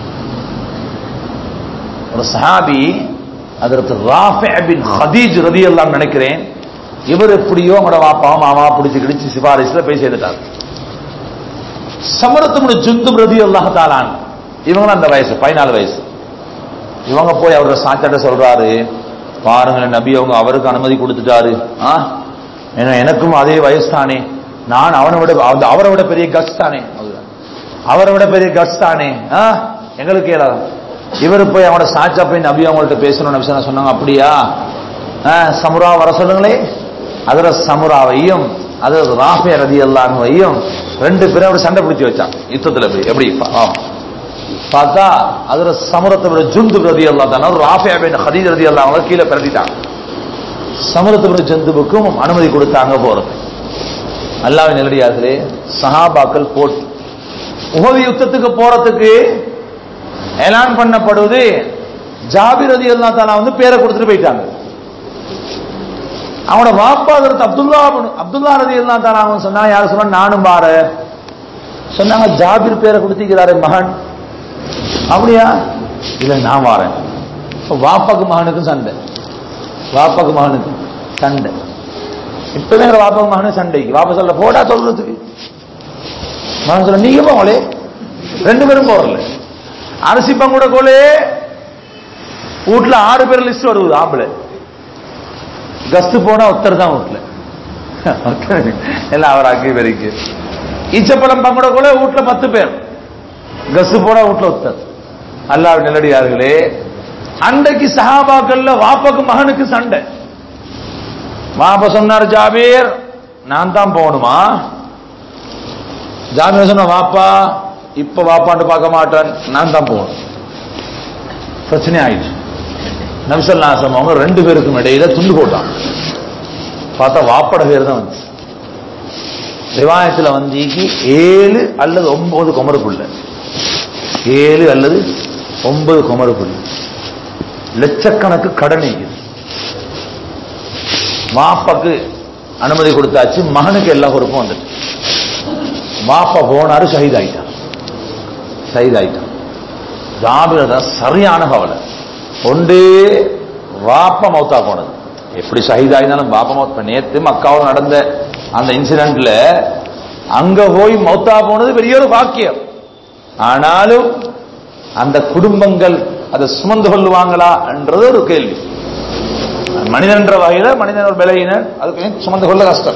ஒரு சஹாபி அதற்கு ராஃபி பின் ஹதீஜ் ரதியல்லான்னு நினைக்கிறேன் இவர் எப்படியோ உங்களோட வாப்பா மாமா பிடிச்சு கிடிச்சு சிபாரிசுல போய் சேர்ந்துட்டார் சமரத்துமுடி ஜுந்தும் ரதி அல்லாஹ் தாலான் இவங்களும் அந்த வயசு பதினாலு வயசு இவங்க போய் அவரோட சாச்சாட்ட சொல்றாரு பாருங்களேன் நபி அவங்க அவருக்கு அனுமதி கொடுத்துட்டாரு ஆ ஏன்னா எனக்கும் அதே வயசு தானே நான் அவனை விட அவ- அவரை விட பெரிய கட்ஸ் தானே அதுதான். அவரை விட பெரிய கட்ஸ் தானே ஆ எங்களுக்கு ஏதாவது இவர் போய் அவனோட சாச்சா போய் நபி அவங்கள்ட்ட பேசணும் நபி சொன்னா- சொன்னாங்க அப்படியா ஆ, சமுரா வர சொல்லுங்களே அதுல சமுராவையும் அது ராஃபியா ரதி அல்லாஹையும் ரெண்டு பேரும் அப்படி சண்டை பிடிச்சு வச்சான் யுத்தத்துல போய் எப்படி ஆ. பார்த்தா அதுல சமரத்தை விட ஜுந்து ரதி அல்லா தானே ராஃபியா பின் ஹதீஜ் ரதி அல்லா அவங்க கீழே பிரதிட்டாங்க சமரத்தை விட ஜந்துவுக்கும் அனுமதி கொடுத்தாங்க போறது அல்லாவின் நிலடியார்களே சஹாபாக்கள் போட்டு உகது யுத்தத்துக்கு போறதுக்கு ஏலான் பண்ணப்படுவது ஜாபிர் ரதி அல்லா தாலா வந்து பேரை கொடுத்துட்டு போயிட்டாங்க அவனோட வாப்பா அதற்கு அப்துல்லா இப்னு- அப்துல்லா ரதி அல்லா தாலா அவன் சொன்னா யார் சொன்னா நானும் பாரு சொன்னாங்க ஜாபிர் பேரை கொடுத்திருக்கிறாரு மகன் அப்படியா இல்ல நான் வாரேன் இப்ப வாப்பாக்கு மகனுக்கும் சண்டை வாப்பாக்கு மகனுக்கு சண்டை இப்பவே எங்க வாப்பாக்கு மகனுக்கு சண்டைக்கு வாப்பா சொல்ல போடா சொல்றதுக்கு மகன் சொல்ல நீங்க போங்களே ரெண்டு பேரும் போறல அரிசி பங்குட கோலே வீட்டுல ஆறு பேர் லிஸ்ட் வருது ஆம்பளை கஸ்து போனா ஒருத்தர் தான் வீட்டுல ஒருத்தர் எல்லாம் அவர் ஆக்கி வரைக்கு ஈச்சப்பழம் பங்குட கூட வீட்டுல பத்து பேர் கஸ்து போனா வீட்டுல ஒருத்தர் அல்லாஹ் நிலடியார்களே அன்றைக்கு சஹாபாக்கள்ல வாப்பாக்கு மகனுக்கு சண்டை வாப்பா சொன்னார் ஜாபீர் நான் தான் போகணுமா ஜாபீர் சொன்ன வாப்பா இப்ப வாப்பான்னு பார்க்க மாட்டேன் நான் தான் போகணும் பிரச்சனை ஆயிடுச்சு நம்சல்லாசம் அவங்க ரெண்டு பேருக்கும் இடையில துண்டு போட்டான் பார்த்தா வாப்பட பேர் தான் வந்துச்சு ரிவாயத்துல வந்திக்கு ஏழு அல்லது ஒன்பது குமருக்குள்ள ஏழு அல்லது ஒன்பது குமருக்குள்ள லட்சக்கணக்கு கடன் இருக்குது மாப்பாக்கு அனுமதி கொடுத்தாச்சு மகனுக்கு எல்லா பொறுப்பும் வந்துட்டு மாப்பா போனாரு ஷஹீத் ஆயிட்டான் ஷஹீத் ஆயிட்டான் ஜாபிர் தான் சரியான கவலை ஒன்று வாப்பா மௌத்தா போனது எப்படி ஷஹீத் ஆயிருந்தாலும் பாப்பா மௌத் இப்ப நேத்து மக்காவில் நடந்த அந்த இன்சிடென்ட்ல அங்க போய் மௌத்தா போனது பெரிய ஒரு பாக்கியம் ஆனாலும் அந்த குடும்பங்கள் அதை சுமந்து கொள்ளுவாங்களா என்றது ஒரு கேள்வி மனிதன் என்ற வகையில மனிதன் ஒரு விலையினர் அதுக்கு சுமந்து கொள்ள கஷ்டம்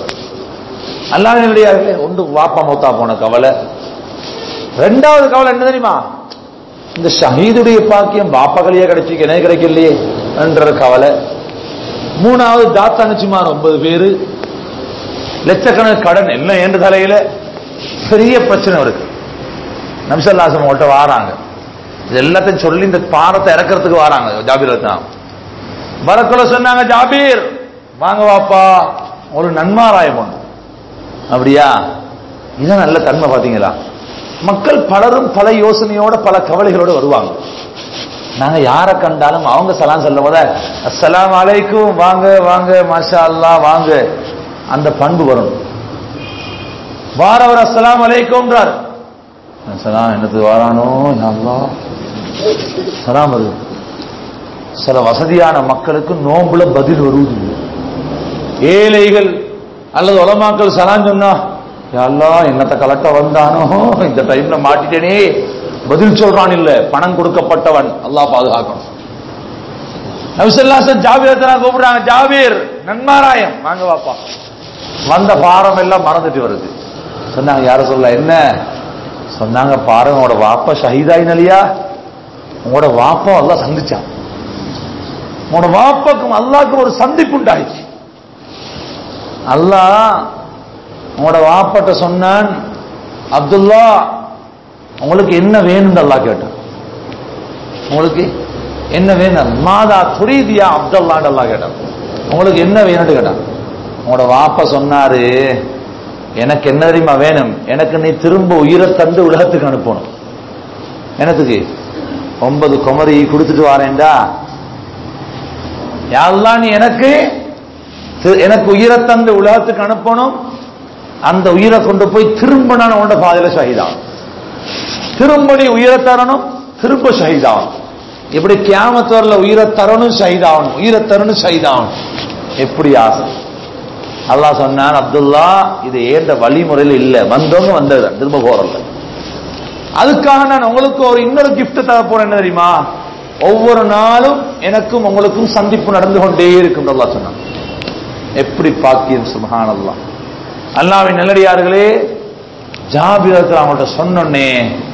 அல்லாஹ் ஒன்று வாப்பா மௌத்தா போன கவலை ரெண்டாவது கவலை என்ன தெரியுமா இந்த ஷஹீதுடைய பாக்கியம் பாப்பகளையே கிடைச்சிக்கு என்ன கிடைக்கலையே என்ற கவலை மூணாவது தாத்தங்கச்சிமார் ஒன்பது பேரு லட்சக்கணக்கு கடன் எல்லாம் என்ற தலையில பெரிய பிரச்சனை இருக்கு நம்சல்லாசம் அவங்கள்ட்ட வாராங்க இது எல்லாத்தையும் சொல்லி இந்த பாரத்தை இறக்கிறதுக்கு வராங்க ஜாபீர் தான் வரக்குள்ள சொன்னாங்க ஜாபீர் வாங்க வாப்பா ஒரு நன்மாராயம் ஒன்று அப்படியா இதான் நல்ல தன்மை பாத்தீங்களா மக்கள் பலரும் பல யோசனையோட பல கவலைகளோட வருவாங்க நாங்க யாரை கண்டாலும் அவங்க சலாம் சொல்லும் போத அஸ்ஸலாம் அலைக்கும் வாங்க வாங்க மாஷா அல்லாஹ் வாங்க அந்த பண்பு வரும் வாரவர் அஸ்ஸலாம் அலைக்கும்ன்றார் சலாம் என்னது வாரானோ யா அல்லாஹ் சலாம் வருது சில வசதியான மக்களுக்கு நோம்புல பதில் வருவது ஏழைகள் அல்லது உலமாக்கள் சலாம் சொன்னா யா அல்லாஹ் என்னத்தை கலக்க வந்தானோ இந்த டைம்ல மாட்டிட்டேனே பதில் சொல்றான் இல்ல பணம் கொடுக்கப்பட்டவன் அல்லாஹ் பாதுகாக்கணும் நபிசல்லாசன் ஜாபீர் கூப்பிடுறாங்க ஜாபீர் நன்மாராயம் வாங்க வாப்பா வந்த பாரம் எல்லாம் மறந்துட்டு வருது சொன்னாங்க யார சொல்ல என்ன சொன்னாங்க பாருங்க உங்களோட வாப்பா ஷஹீதாயினலியா உங்களோட வாப்பா அல்லாஹ் சந்திச்சான் உங்களோட வாப்பாக்கும் அல்லாஹ்க்கும் ஒரு சந்திப்பு உண்டாயிடுச்சு அல்லாஹ் உங்களோட வாப்பாட்ட சொன்னான் அப்துல்லா உங்களுக்கு என்ன வேணும் அல்லாஹ் கேட்டான் உங்களுக்கு என்ன வேணும் மாதா துரீதியா அப்துல்லான்னு அல்லாஹ் கேட்டான் உங்களுக்கு என்ன வேணும்னு கேட்டான் உங்களோட வாப்பா சொன்னாரு எனக்கு என்ன தெரியுமா வேணும் எனக்கு நீ திரும்ப உயிரை தந்து உலகத்துக்கு அனுப்பணும் என்னத்துக்கு ஒன்பது குமரி கொடுத்துட்டு வாரேன்டா யாரெல்லாம் நீ எனக்கு தி- எனக்கு உயிரை தந்து உலகத்துக்கு அனுப்பணும் அந்த உயிரை கொண்டு போய் திரும்ப நான் உன்னோட பாதையில ஷஹீதாகும் திரும்ப நீ உயிரை தரணும் திரும்ப ஷஹீதாகும் இப்படி கியாமத்தோர்ல உயிரை தரணும் ஷஹீதாகணும் உயிரை தரணும் ஷஹீதாகணும் எப்படி ஆசை அல்லாஹ் சொன்னான் அப்துல்லா இது ஏந்த வழிமுறையில் இல்ல வந்தவங்க வந்தது திரும்ப போறல அதுக்காக நான் உங்களுக்கு ஒரு இன்னொரு gift தர போறேன் என்ன தெரியுமா ஒவ்வொரு நாளும் எனக்கும் உங்களுக்கும் சந்திப்பு நடந்து கொண்டே இருக்கும் அல்லாஹ் சொன்னான் எப்படி பாக்கியம் சுபஹான் அல்லாஹ் அல்லாவின் நல்லடியார்களே ஜாபிரத்தில் அவங்கள்ட்ட சொன்னோன்னே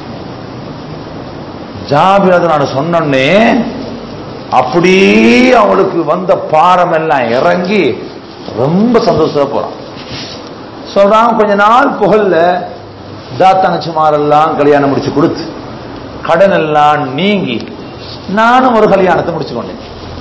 ஜாபிரத்தில் நான் சொன்னோன்னே அப்படியே அவங்களுக்கு வந்த பாரம் எல்லாம் இறங்கி ரொம்ப சந்தோஷமா போறான் சொல்றாங்க கொஞ்ச நாள் புகழ்ல தாத்தங்கச்சிமாரெல்லாம் கல்யாணம் முடிச்சு கொடுத்து கடன் எல்லாம் நீங்கி நானும் ஒரு கல்யாணத்தை முடிச்சு கொண்டேன்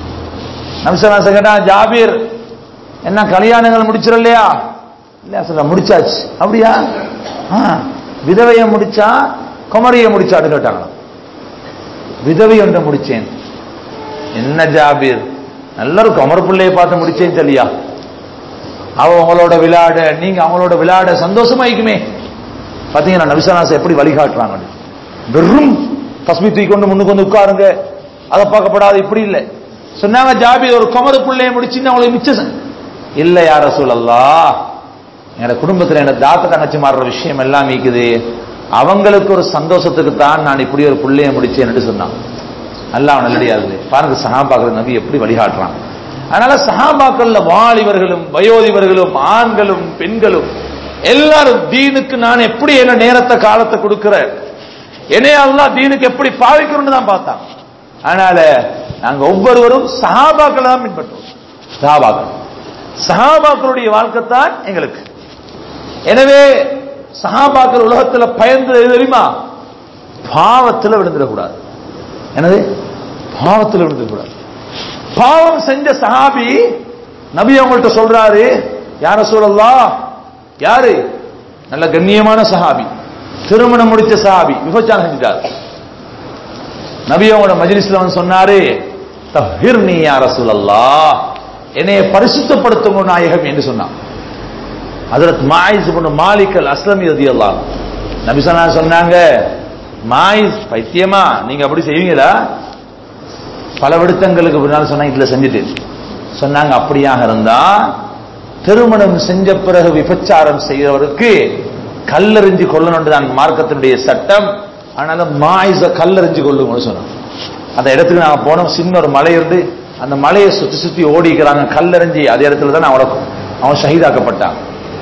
நம்சனா கேட்டா ஜாபீர் என்ன கல்யாணங்கள் முடிச்சிடலையா இல்ல சொல்ல முடிச்சாச்சு அப்படியா ஆ, விதவைய முடிச்சா குமரிய முடிச்சான்னு கேட்டாங்க விதவை ஒன்றை முடிச்சேன் என்ன ஜாபீர் நல்ல ஒரு குமர் பிள்ளையை பார்த்து முடிச்சேன் சொல்லியா அவ உங்களோட விளையாட நீங்க அவங்களோட விளையாட சந்தோஷமாயிக்குமே பாத்தீங்கன்னா நபிசனாசை எப்படி வழிகாட்டுறாங்க வெறும் தஸ்மி தூக்கி கொண்டு முன்னுக்கு வந்து உட்காருங்க அதை பார்க்கப்படாது இப்படி இல்லை சொன்னாங்க ஜாபி ஒரு குமரு பிள்ளைய முடிச்சுன்னு அவங்களுக்கு மிச்சம் இல்ல யார சூழல்லா என்னோட குடும்பத்துல என்ன தாத்த தங்கச்சி மாறுற விஷயம் எல்லாம் இருக்குது அவங்களுக்கு ஒரு சந்தோஷத்துக்கு தான் நான் இப்படி ஒரு பிள்ளைய முடிச்சேன்னு சொன்னான் அல்லாஹ் நல்லடியாது பாருங்க சஹாபாக்கள் நபி எப்படி வழிகாட்டுறான் அதனால சஹாபாக்கள்ல வாலிபர்களும் வயோதிபர்களும் ஆண்களும் பெண்களும் எல்லாரும் தீனுக்கு நான் எப்படி என்ன நேரத்தை காலத்தை கொடுக்கிறேன் என்னைய அல்லாஹ் தீனுக்கு எப்படி பாவிக்கணும்னு தான் பார்த்தான் அதனால நாங்க ஒவ்வொருவரும் சஹாபாக்களை தான் பின்பற்றுவோம் சஹாபாக்கள் சஹாபாக்களுடைய வாழ்க்கை தான் எங்களுக்கு எனவே சஹாபாக்கள் உலகத்துல பயந்து எது தெரியுமா பாவத்துல விழுந்துடக்கூடாது என்னது பாவத்துல விழுந்துடக்கூடாது பாவம் செஞ்ச சஹாபி நபி அவங்கள்ட்ட சொல்றாரு யார சொல்லலாம் யாரு நல்ல கண்ணியமான சஹாபி திருமணம் முடிச்ச சஹாபி விபச்சாரம் செஞ்சிட்டார் நபி அவங்களோட மஜ்லிஸ்ல வந்து சொன்னாரு தஹிர்னி யா ரசூலல்லாஹ் என்னைய பரிசுத்தப்படுத்துங்க நாயகம் என்று சொன்னான் ஹஜரத் மாயிஸ் இப்னு மாலிக் அல் அஸ்லமி ரலியல்லாஹு நபி ஸல்லல்லாஹு சொன்னாங்க மாயிஸ் பைத்தியமா நீங்க அப்படி செய்வீங்களா பல விடுத்தங்களுக்கு பின்னால் சொன்னாங்க இதுல செஞ்சுட்டு சொன்னாங்க அப்படியாக இருந்தா திருமணம் செஞ்ச பிறகு விபச்சாரம் செய்கிறவருக்கு கல்லெறிஞ்சு கொள்ளணும் தான் மார்க்கத்தினுடைய சட்டம் அதனால மாயிச கல்லெறிஞ்சு கொள்ளுங்கன்னு சொன்னாங்க அந்த இடத்துக்கு நாங்க போனோம் சின்ன ஒரு மலை இருந்து அந்த மலையை சுத்தி சுத்தி ஓடிக்கிறாங்க கல்லெறிஞ்சி அதே இடத்துல தான் அவனை அவன் ஷஹீதாக்கப்பட்டான்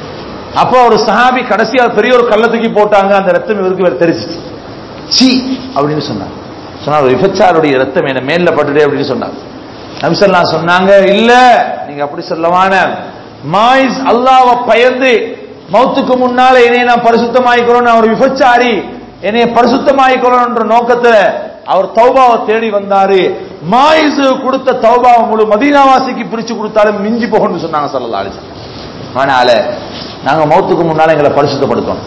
அப்போ ஒரு சஹாபி கடைசியா பெரிய ஒரு கல்ல தூக்கி போட்டாங்க அந்த ரத்தம் இவருக்கு வேற தெரிச்சிச்சு சி அப்படின்னு சொன்னாங்க சொன்னார் விபச்சாருடைய ரத்தம் என்ன மேல பட்டுடே அப்படின்னு சொன்னாங்க நபிசல்லா சொன்னாங்க இல்ல நீங்க அப்படி சொல்லவான மாயிஸ் அல்லாஹ்வை பயந்து மௌத்துக்கு முன்னால என்னைய நான் பரிசுத்தமாயிக்கிறோம் அவர் விபச்சாரி என்னைய பரிசுத்தமாயிக்கிறோம்ன்ற நோக்கத்துல அவர் தௌபாவை தேடி வந்தாரு மாயிஸ் கொடுத்த தௌபாவை முழு மதீனாவாசிக்கு பிரிச்சு கொடுத்தாலும் மிஞ்சி போகணும்னு சொன்னாங்க சல்லல்லாஹு அலைஹி வஸல்லம் அதனால நாங்க மௌத்துக்கு முன்னால எங்களை பரிசுத்தப்படுத்தணும்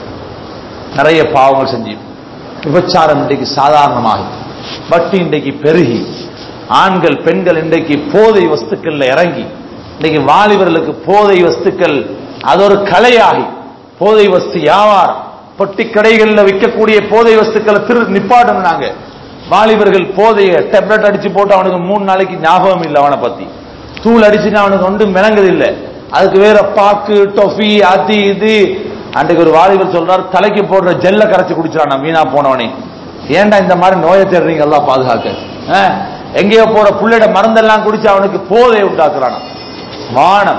நிறைய பாவங்கள் செஞ்சு விபச்சாரம் இன்றைக்கு சாதாரணமாகி வட்டி இன்றைக்கு பெருகி ஆண்கள் பெண்கள் இன்றைக்கு போதை வஸ்துக்கள்ல இறங்கி இன்னைக்கு வாலிபர்களுக்கு போதை வஸ்துக்கள் அது ஒரு கலையாகி போதை வஸ்து வியாபாரம் பொட்டி கடைகளில் விற்கக்கூடிய போதை வஸ்துக்களை திரு நிப்பாட்டணும் நாங்க வாலிபர்கள் போதைய டெப்லெட் அடிச்சு போட்டு அவனுக்கு மூணு நாளைக்கு ஞாபகம் இல்லை அவனை பத்தி தூள் அடிச்சுன்னு அவனுக்கு ஒன்றும் மிளங்குது இல்லை அதுக்கு வேற பாக்கு டொஃபி அது இது அன்றைக்கு ஒரு வாலிபர் சொல்றாரு தலைக்கு போடுற ஜெல்ல கரைச்சு குடிச்சிடான் வீணா போனவனே ஏன்டா இந்த மாதிரி நோயை தேடுறீங்க எல்லாம் பாதுகாக்க ஆ? எங்கேயோ போற புள்ளைட மருந்தெல்லாம் குடிச்சு அவனுக்கு போதை உண்டாக்குறானா வானம்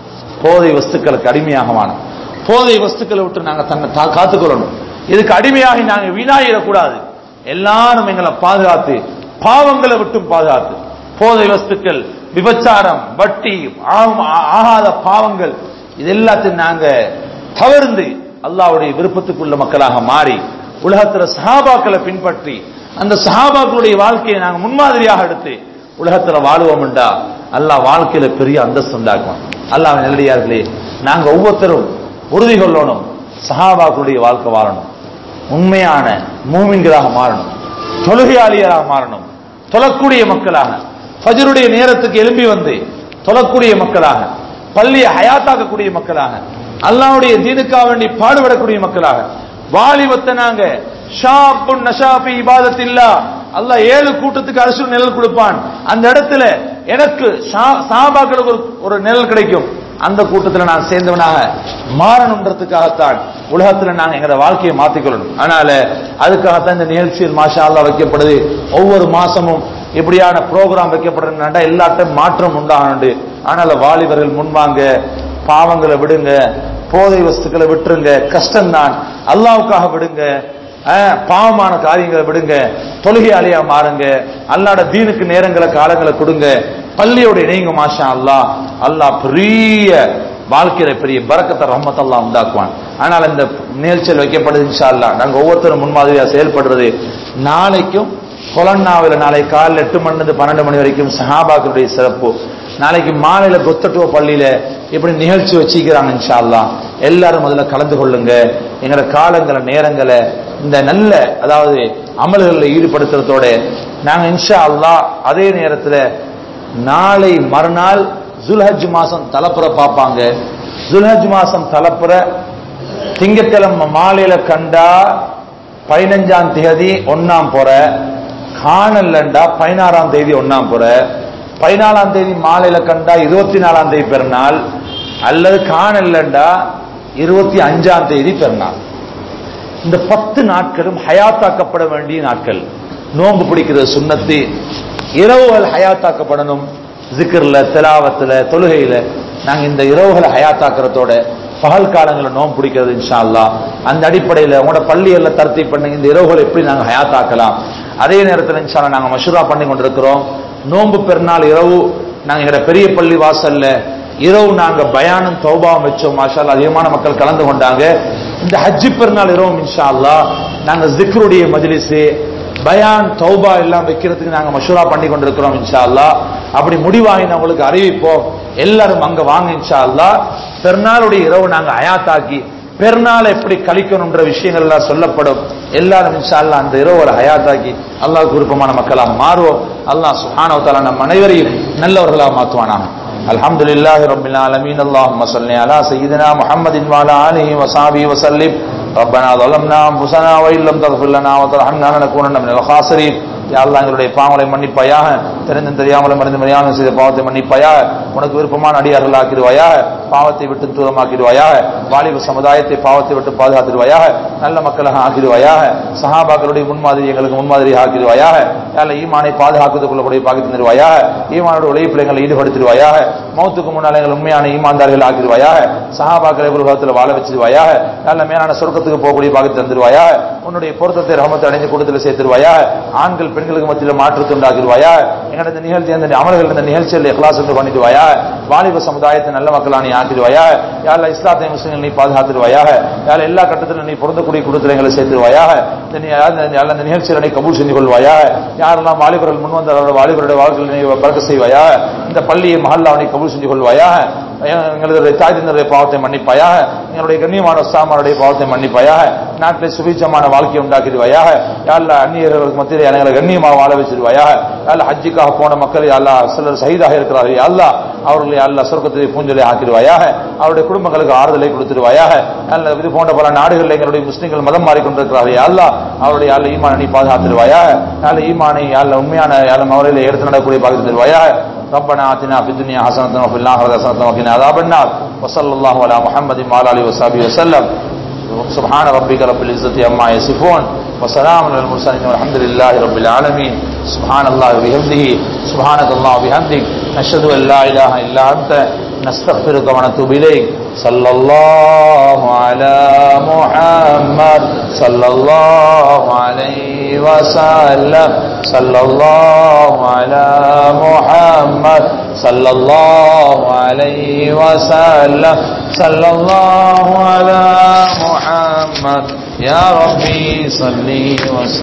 போதை வஸ்துக்களுக்கு அடிமையாக வானம் போதை வஸ்துக்களை விட்டு நாங்க தங்க தா- காத்துக்கொள்ளணும் இதுக்கு அடிமையாகி நாங்க வீணாயிடக்கூடாது எல்லாரும் எங்களை பாதுகாத்து பாவங்களை விட்டும் பாதுகாத்து போதை வஸ்துக்கள் விபச்சாரம் வட்டி ஆகும்- ஆ- ஆகாத பாவங்கள் இது எல்லாத்தையும் நாங்க தவிர்ந்து அல்லாஹ்வுடைய விருப்பத்துக்குள்ள மக்களாக மாறி உலகத்துல சஹாபாக்களை பின்பற்றி அந்த சஹாபாக்களுடைய வாழ்க்கையை நாங்க முன்மாதிரியாக எடுத்து உலகத்துல வாழுவோம்டா அல்லாஹ் வாழ்க்கையில பெரிய அந்தஸ்து உண்டாக்கும் அல்லாஹ் நல்லடியார்களே நாங்க ஒவ்வொருத்தரும் உறுதி கொள்ளணும் சஹாபாக்களுடைய வாழ்க்கை வாழணும் உண்மையான மூமின்களாக மாறணும் தொழுகையாளியராக மாறணும் தொழக்கூடிய மக்களாக ஃபஜ்ருடைய நேரத்துக்கு எழும்பி வந்து தொழக்கூடிய மக்களாக பள்ளியை ஹயாத்தாக்கக்கூடிய மக்களாக அல்லாஹ்வுடைய தீனுக்காக வேண்டி பாடுபடக்கூடிய மக்களாக வாலிபத்தை நாங்க ஷாப்புன் நஷாபி இபாதத்தில்லா அல்லாஹ் ஏழு கூட்டத்துக்கு அரசு நிழல் கொடுப்பான் அந்த இடத்துல எனக்கு சா- சஹாபாக்களுக்கு ஒரு ஒரு நிழல் கிடைக்கும் அந்த கூட்டத்துல நான் சேர்ந்தவனாக மாறணுன்றதுக்காகத்தான் உலகத்துல நாங்க எங்களோட வாழ்க்கையை மாத்திக்கொள்ளணும் அதனால அதுக்காகத்தான் இந்த நிகழ்ச்சியில் மாஷா அல்லாஹ் வைக்கப்படுது ஒவ்வொரு மாசமும் இப்படியான ப்ரோக்ராம் வைக்கப்படுறதுனால எல்லாத்தையும் மாற்றம் உண்டாகணுண்டு அதனால வாலிபர்கள் முன்வாங்க பாவங்களை விடுங்க போதை வஸ்துக்களை விட்டுருங்க கஷ்டம்தான் அல்லாவுக்காக விடுங்க அஹ், பாவமான காரியங்களை விடுங்க தொழுகையாளியா மாறுங்க அல்லாட தீனுக்கு நேரங்களை காலங்களை கொடுங்க பள்ளியோட இணைங்க மாஷா அல்லாஹ் அல்லாஹ் பெரிய வாழ்க்கையில பெரிய பரக்கத்தை ரஹமத்தெல்லாம் உண்டாக்குவான் ஆனால் இந்த நிகழ்ச்சியில் வைக்கப்படுது இன்ஷா அல்லாஹ் நாங்க ஒவ்வொருத்தரும் முன்மாதிரியா செயல்படுறது நாளைக்கும் கொலன்னாவில் நாளை காலையில் எட்டு மணிலிருந்து பன்னெண்டு மணி வரைக்கும் சஹாபாக்களுடைய சிறப்பு நாளைக்கு மாலையில கொத்தட்டுவ பள்ளியில இப்படி நிகழ்ச்சி வச்சிக்கிறாங்க இன்ஷா அல்லாஹ் எல்லாரும் முதல்ல கலந்து கொள்ளுங்க எங்களோட காலங்களை நேரங்களை இந்த நல்ல அதாவது அமல்களில் ஈடுபடுத்துறதோட நாங்க இன்ஷா அல்லாஹ் அதே நேரத்துல நாளை மறுநாள் ஜுல்ஹஜ் மாசம் தலப்புற பார்ப்பாங்க ஜுல்ஹஜ் மாசம் தலப்புற திங்கட்கிழமை மாலையில கண்டா பதினஞ்சாம் தேதி ஒன்னாம் போற காணல்லண்டா பதினாறாம் தேதி ஒன்னாம் போற பதினாலாம் தேதி மாலையில கண்டா இருபத்தி நாலாம் தேதி பெருநாள் அல்லது காணல்லண்டா இருபத்தி அஞ்சாம் தேதி பெருநாள் இந்த பத்து நாட்களும் ஹயாத்தாக்கப்பட வேண்டிய நாட்கள் நோன்பு பிடிக்கிறது சுண்ணத்து இரவுகள் ஹயாத்தாக்கப்படணும் ஜிக்கர்ல திலாவத்துல தொழுகையில நாங்க இந்த இரவுகளை ஹயாத்தாக்குறதோட பகல் காலங்களில் நோன்பு பிடிக்கிறது இன்ஷா அல்லாஹ் அந்த அடிப்படையில் உங்களோட பள்ளிகளில் தரத்தி பண்ணி இந்த இரவுகளை எப்படி நாங்கள் ஹயாத்தாக்கலாம் அதே நேரத்தில் இன்ஷா அல்லாஹ் நாங்கள் மஷூரா பண்ணி கொண்டிருக்கிறோம் நோன்பு பெருநாள் இரவு நாங்கள் எங்களோட பெரிய பள்ளி வாசல்ல இரவு நாங்க பயானம் தௌபாவும் வச்சோம் மாஷா அல்லாஹ் அதிகமான மக்கள் கலந்து கொண்டாங்க இந்த ஹஜ்ஜி பெருநாள் இரவும் இன்ஷா அல்லாஹ் நாங்க ஜிக்ருடைய மஜ்லிஸ் பயான் தௌபா எல்லாம் வைக்கிறதுக்கு நாங்க மஷூரா பண்ணி கொண்டிருக்கிறோம் இன்ஷா அல்லாஹ் அப்படி முடிவாகி உங்களுக்கு அறிவிப்போம் எல்லாரும் அங்க வாங்க இன்ஷா அல்லாஹ் பெருநாளுடைய இரவு நாங்க ஹயாத்தாக்கி பெருநாள் எப்படி கழிக்கணும்ன்ற விஷயங்கள் எல்லாம் சொல்லப்படும் எல்லாரும் இன்ஷா அல்லாஹ் அந்த இரவோட ஹயாத்தாக்கி அல்லாஹ் விருப்பமான மக்களா மாறுவோம் அல்லாஹ் சுஹானவ தஆலா நம் அனைவரையும் நல்லவர்களா மாற்றுவானாக الحمد لله رب العالمين اللهم صل على سيدنا محمد وعلى اله وصحبه وسلم ربنا ظلمنا انفسنا وان لم تغفر لنا وترحمنا لنكونن من الخاسرين யா அல்லாஹ் எங்களுடைய பாவங்களை மன்னிப்பாயாக தெரிந்தும் தெரியாமலும் மருந்து மரியாதை செய்த பாவத்தை மன்னிப்பாயாக உனக்கு விருப்பமான அடியார்கள் ஆக்கிடுவாயாக பாவத்தை விட்டு தூரமாக்கிடுவாயாக வாலிப சமுதாயத்தை பாவத்தை விட்டு பாதுகாத்திடுவாயாக நல்ல மக்களாக ஆக்கிடுவாயாக சஹாபாக்களுடைய முன்மாதிரி எங்களுக்கு முன்மாதிரி ஆக்கிடுவாயாக யால ஈமானை பாதுகாத்துக் கொள்ளக்கூடிய பாக்கி தந்துடுவாயாக ஈமானோட உழைப்பில் எங்களை ஈடுபடுத்திடுவாயாக மௌத்துக்கு முன்னால் எங்கள் உண்மையான ஈமான்தார்கள் ஆக்கிடுவாயாக சஹாபாக்களை உலகத்தில் வாழ வச்சிருவாயாக நல்ல மேலான சொர்க்கத்துக்கு போகக்கூடிய பாக்கி தந்துடுவாயாக உன்னுடைய பொருத்தத்தை ரஹமத்தை அடைஞ்சு கூட்டத்தில் சேர்த்துருவாயாக ஆண்கள் பெண்களுக்கு மத்தியில் மாற்றத்தை உண்டாக்கிடுவாயா எங்களோட இந்த நிகழ்ச்சி அந்த அமல்கள் இந்த நிகழ்ச்சியில் இஹ்லாஸ் பண்ணிடுவாயா வாலிப சமுதாயத்தை நல்ல மக்களா நீ ஆக்கிடுவாயா யாரில் இஸ்லாத்தை முஸ்லிம்கள் நீ பாதுகாத்துடுவாயாக யார் எல்லா கட்டத்திலும் நீ பொருந்தக்கூடிய குடும்பத்தில் எங்களை சேர்த்துருவாயாக இந்த நீ- யார் இந்த- இந்த நிகழ்ச்சியில் நீ கபூல் செஞ்சு கொள்வாயா யாரெல்லாம் வாலிபர்கள் முன் வந்த அவரோட வாலிபருடைய வாழ்க்கையில் நீ பறக்க செய்வாயா இந்த பள்ளியை மஹல்லா நீ கபூல் செஞ்சு கொள்வாயா எங்களுடைய தாய் தந்தருடைய பாவத்தை மன்னிப்பாயாக எங்களுடைய கண்ணியமான சாமானுடைய பாவத்தை மன்னிப்பாயாக நாட்டில் சுபீட்சமான வாழ்க்கையை உண்டாக்கிடுவாயாக யாரில் அந்நியர்களுக்கு மத்தியில் எங்களை கண்ணியமாக வாழ வச்சிருவாயாக யாரில் ஹஜ்ஜுக்காக போன மக்கள் அல்லா சிலர் சகிதாக இருக்கிறார்கள் அல்லா அவர்களை அல்லா சொர்க்கத்தை பூஞ்சலை ஆக்கிடுவாயாக அவருடைய குடும்பங்களுக்கு ஆறுதலை கொடுத்துருவாயாக அல்ல இது போன்ற பல நாடுகளில் எங்களுடைய முஸ்லிம்கள் மதம் மாறிக்கொண்டிருக்கிறார்கள் அல்லா அவருடைய அல்ல ஈமான நீ பாதுகாத்துருவாயாக அல்ல ஈமானை அல்ல உண்மையான அல்ல மவரையில் எடுத்து நடக்கூடிய பாதுகாத்து தருவாயாக ربنا آتنا في الدنيا حسنة وفي الآخرة حسنة وقنا عذاب النار وصلى الله على محمد وعلى آله وصحبه وسلم سبحان ربك رب العزة عما يصفون وسلام على المرسلين والحمد لله رب العالمين سبحان الله وبحمده سبحانك الله وبحمدك نشهد أن لا إله إلا أنت نستغفرك ونتوب إليك صلى الله على محمد صلى الله عليه وسلم صلى الله على محمد صلى الله عليه وسلم صلى الله على محمد يا ربي صلي وسلم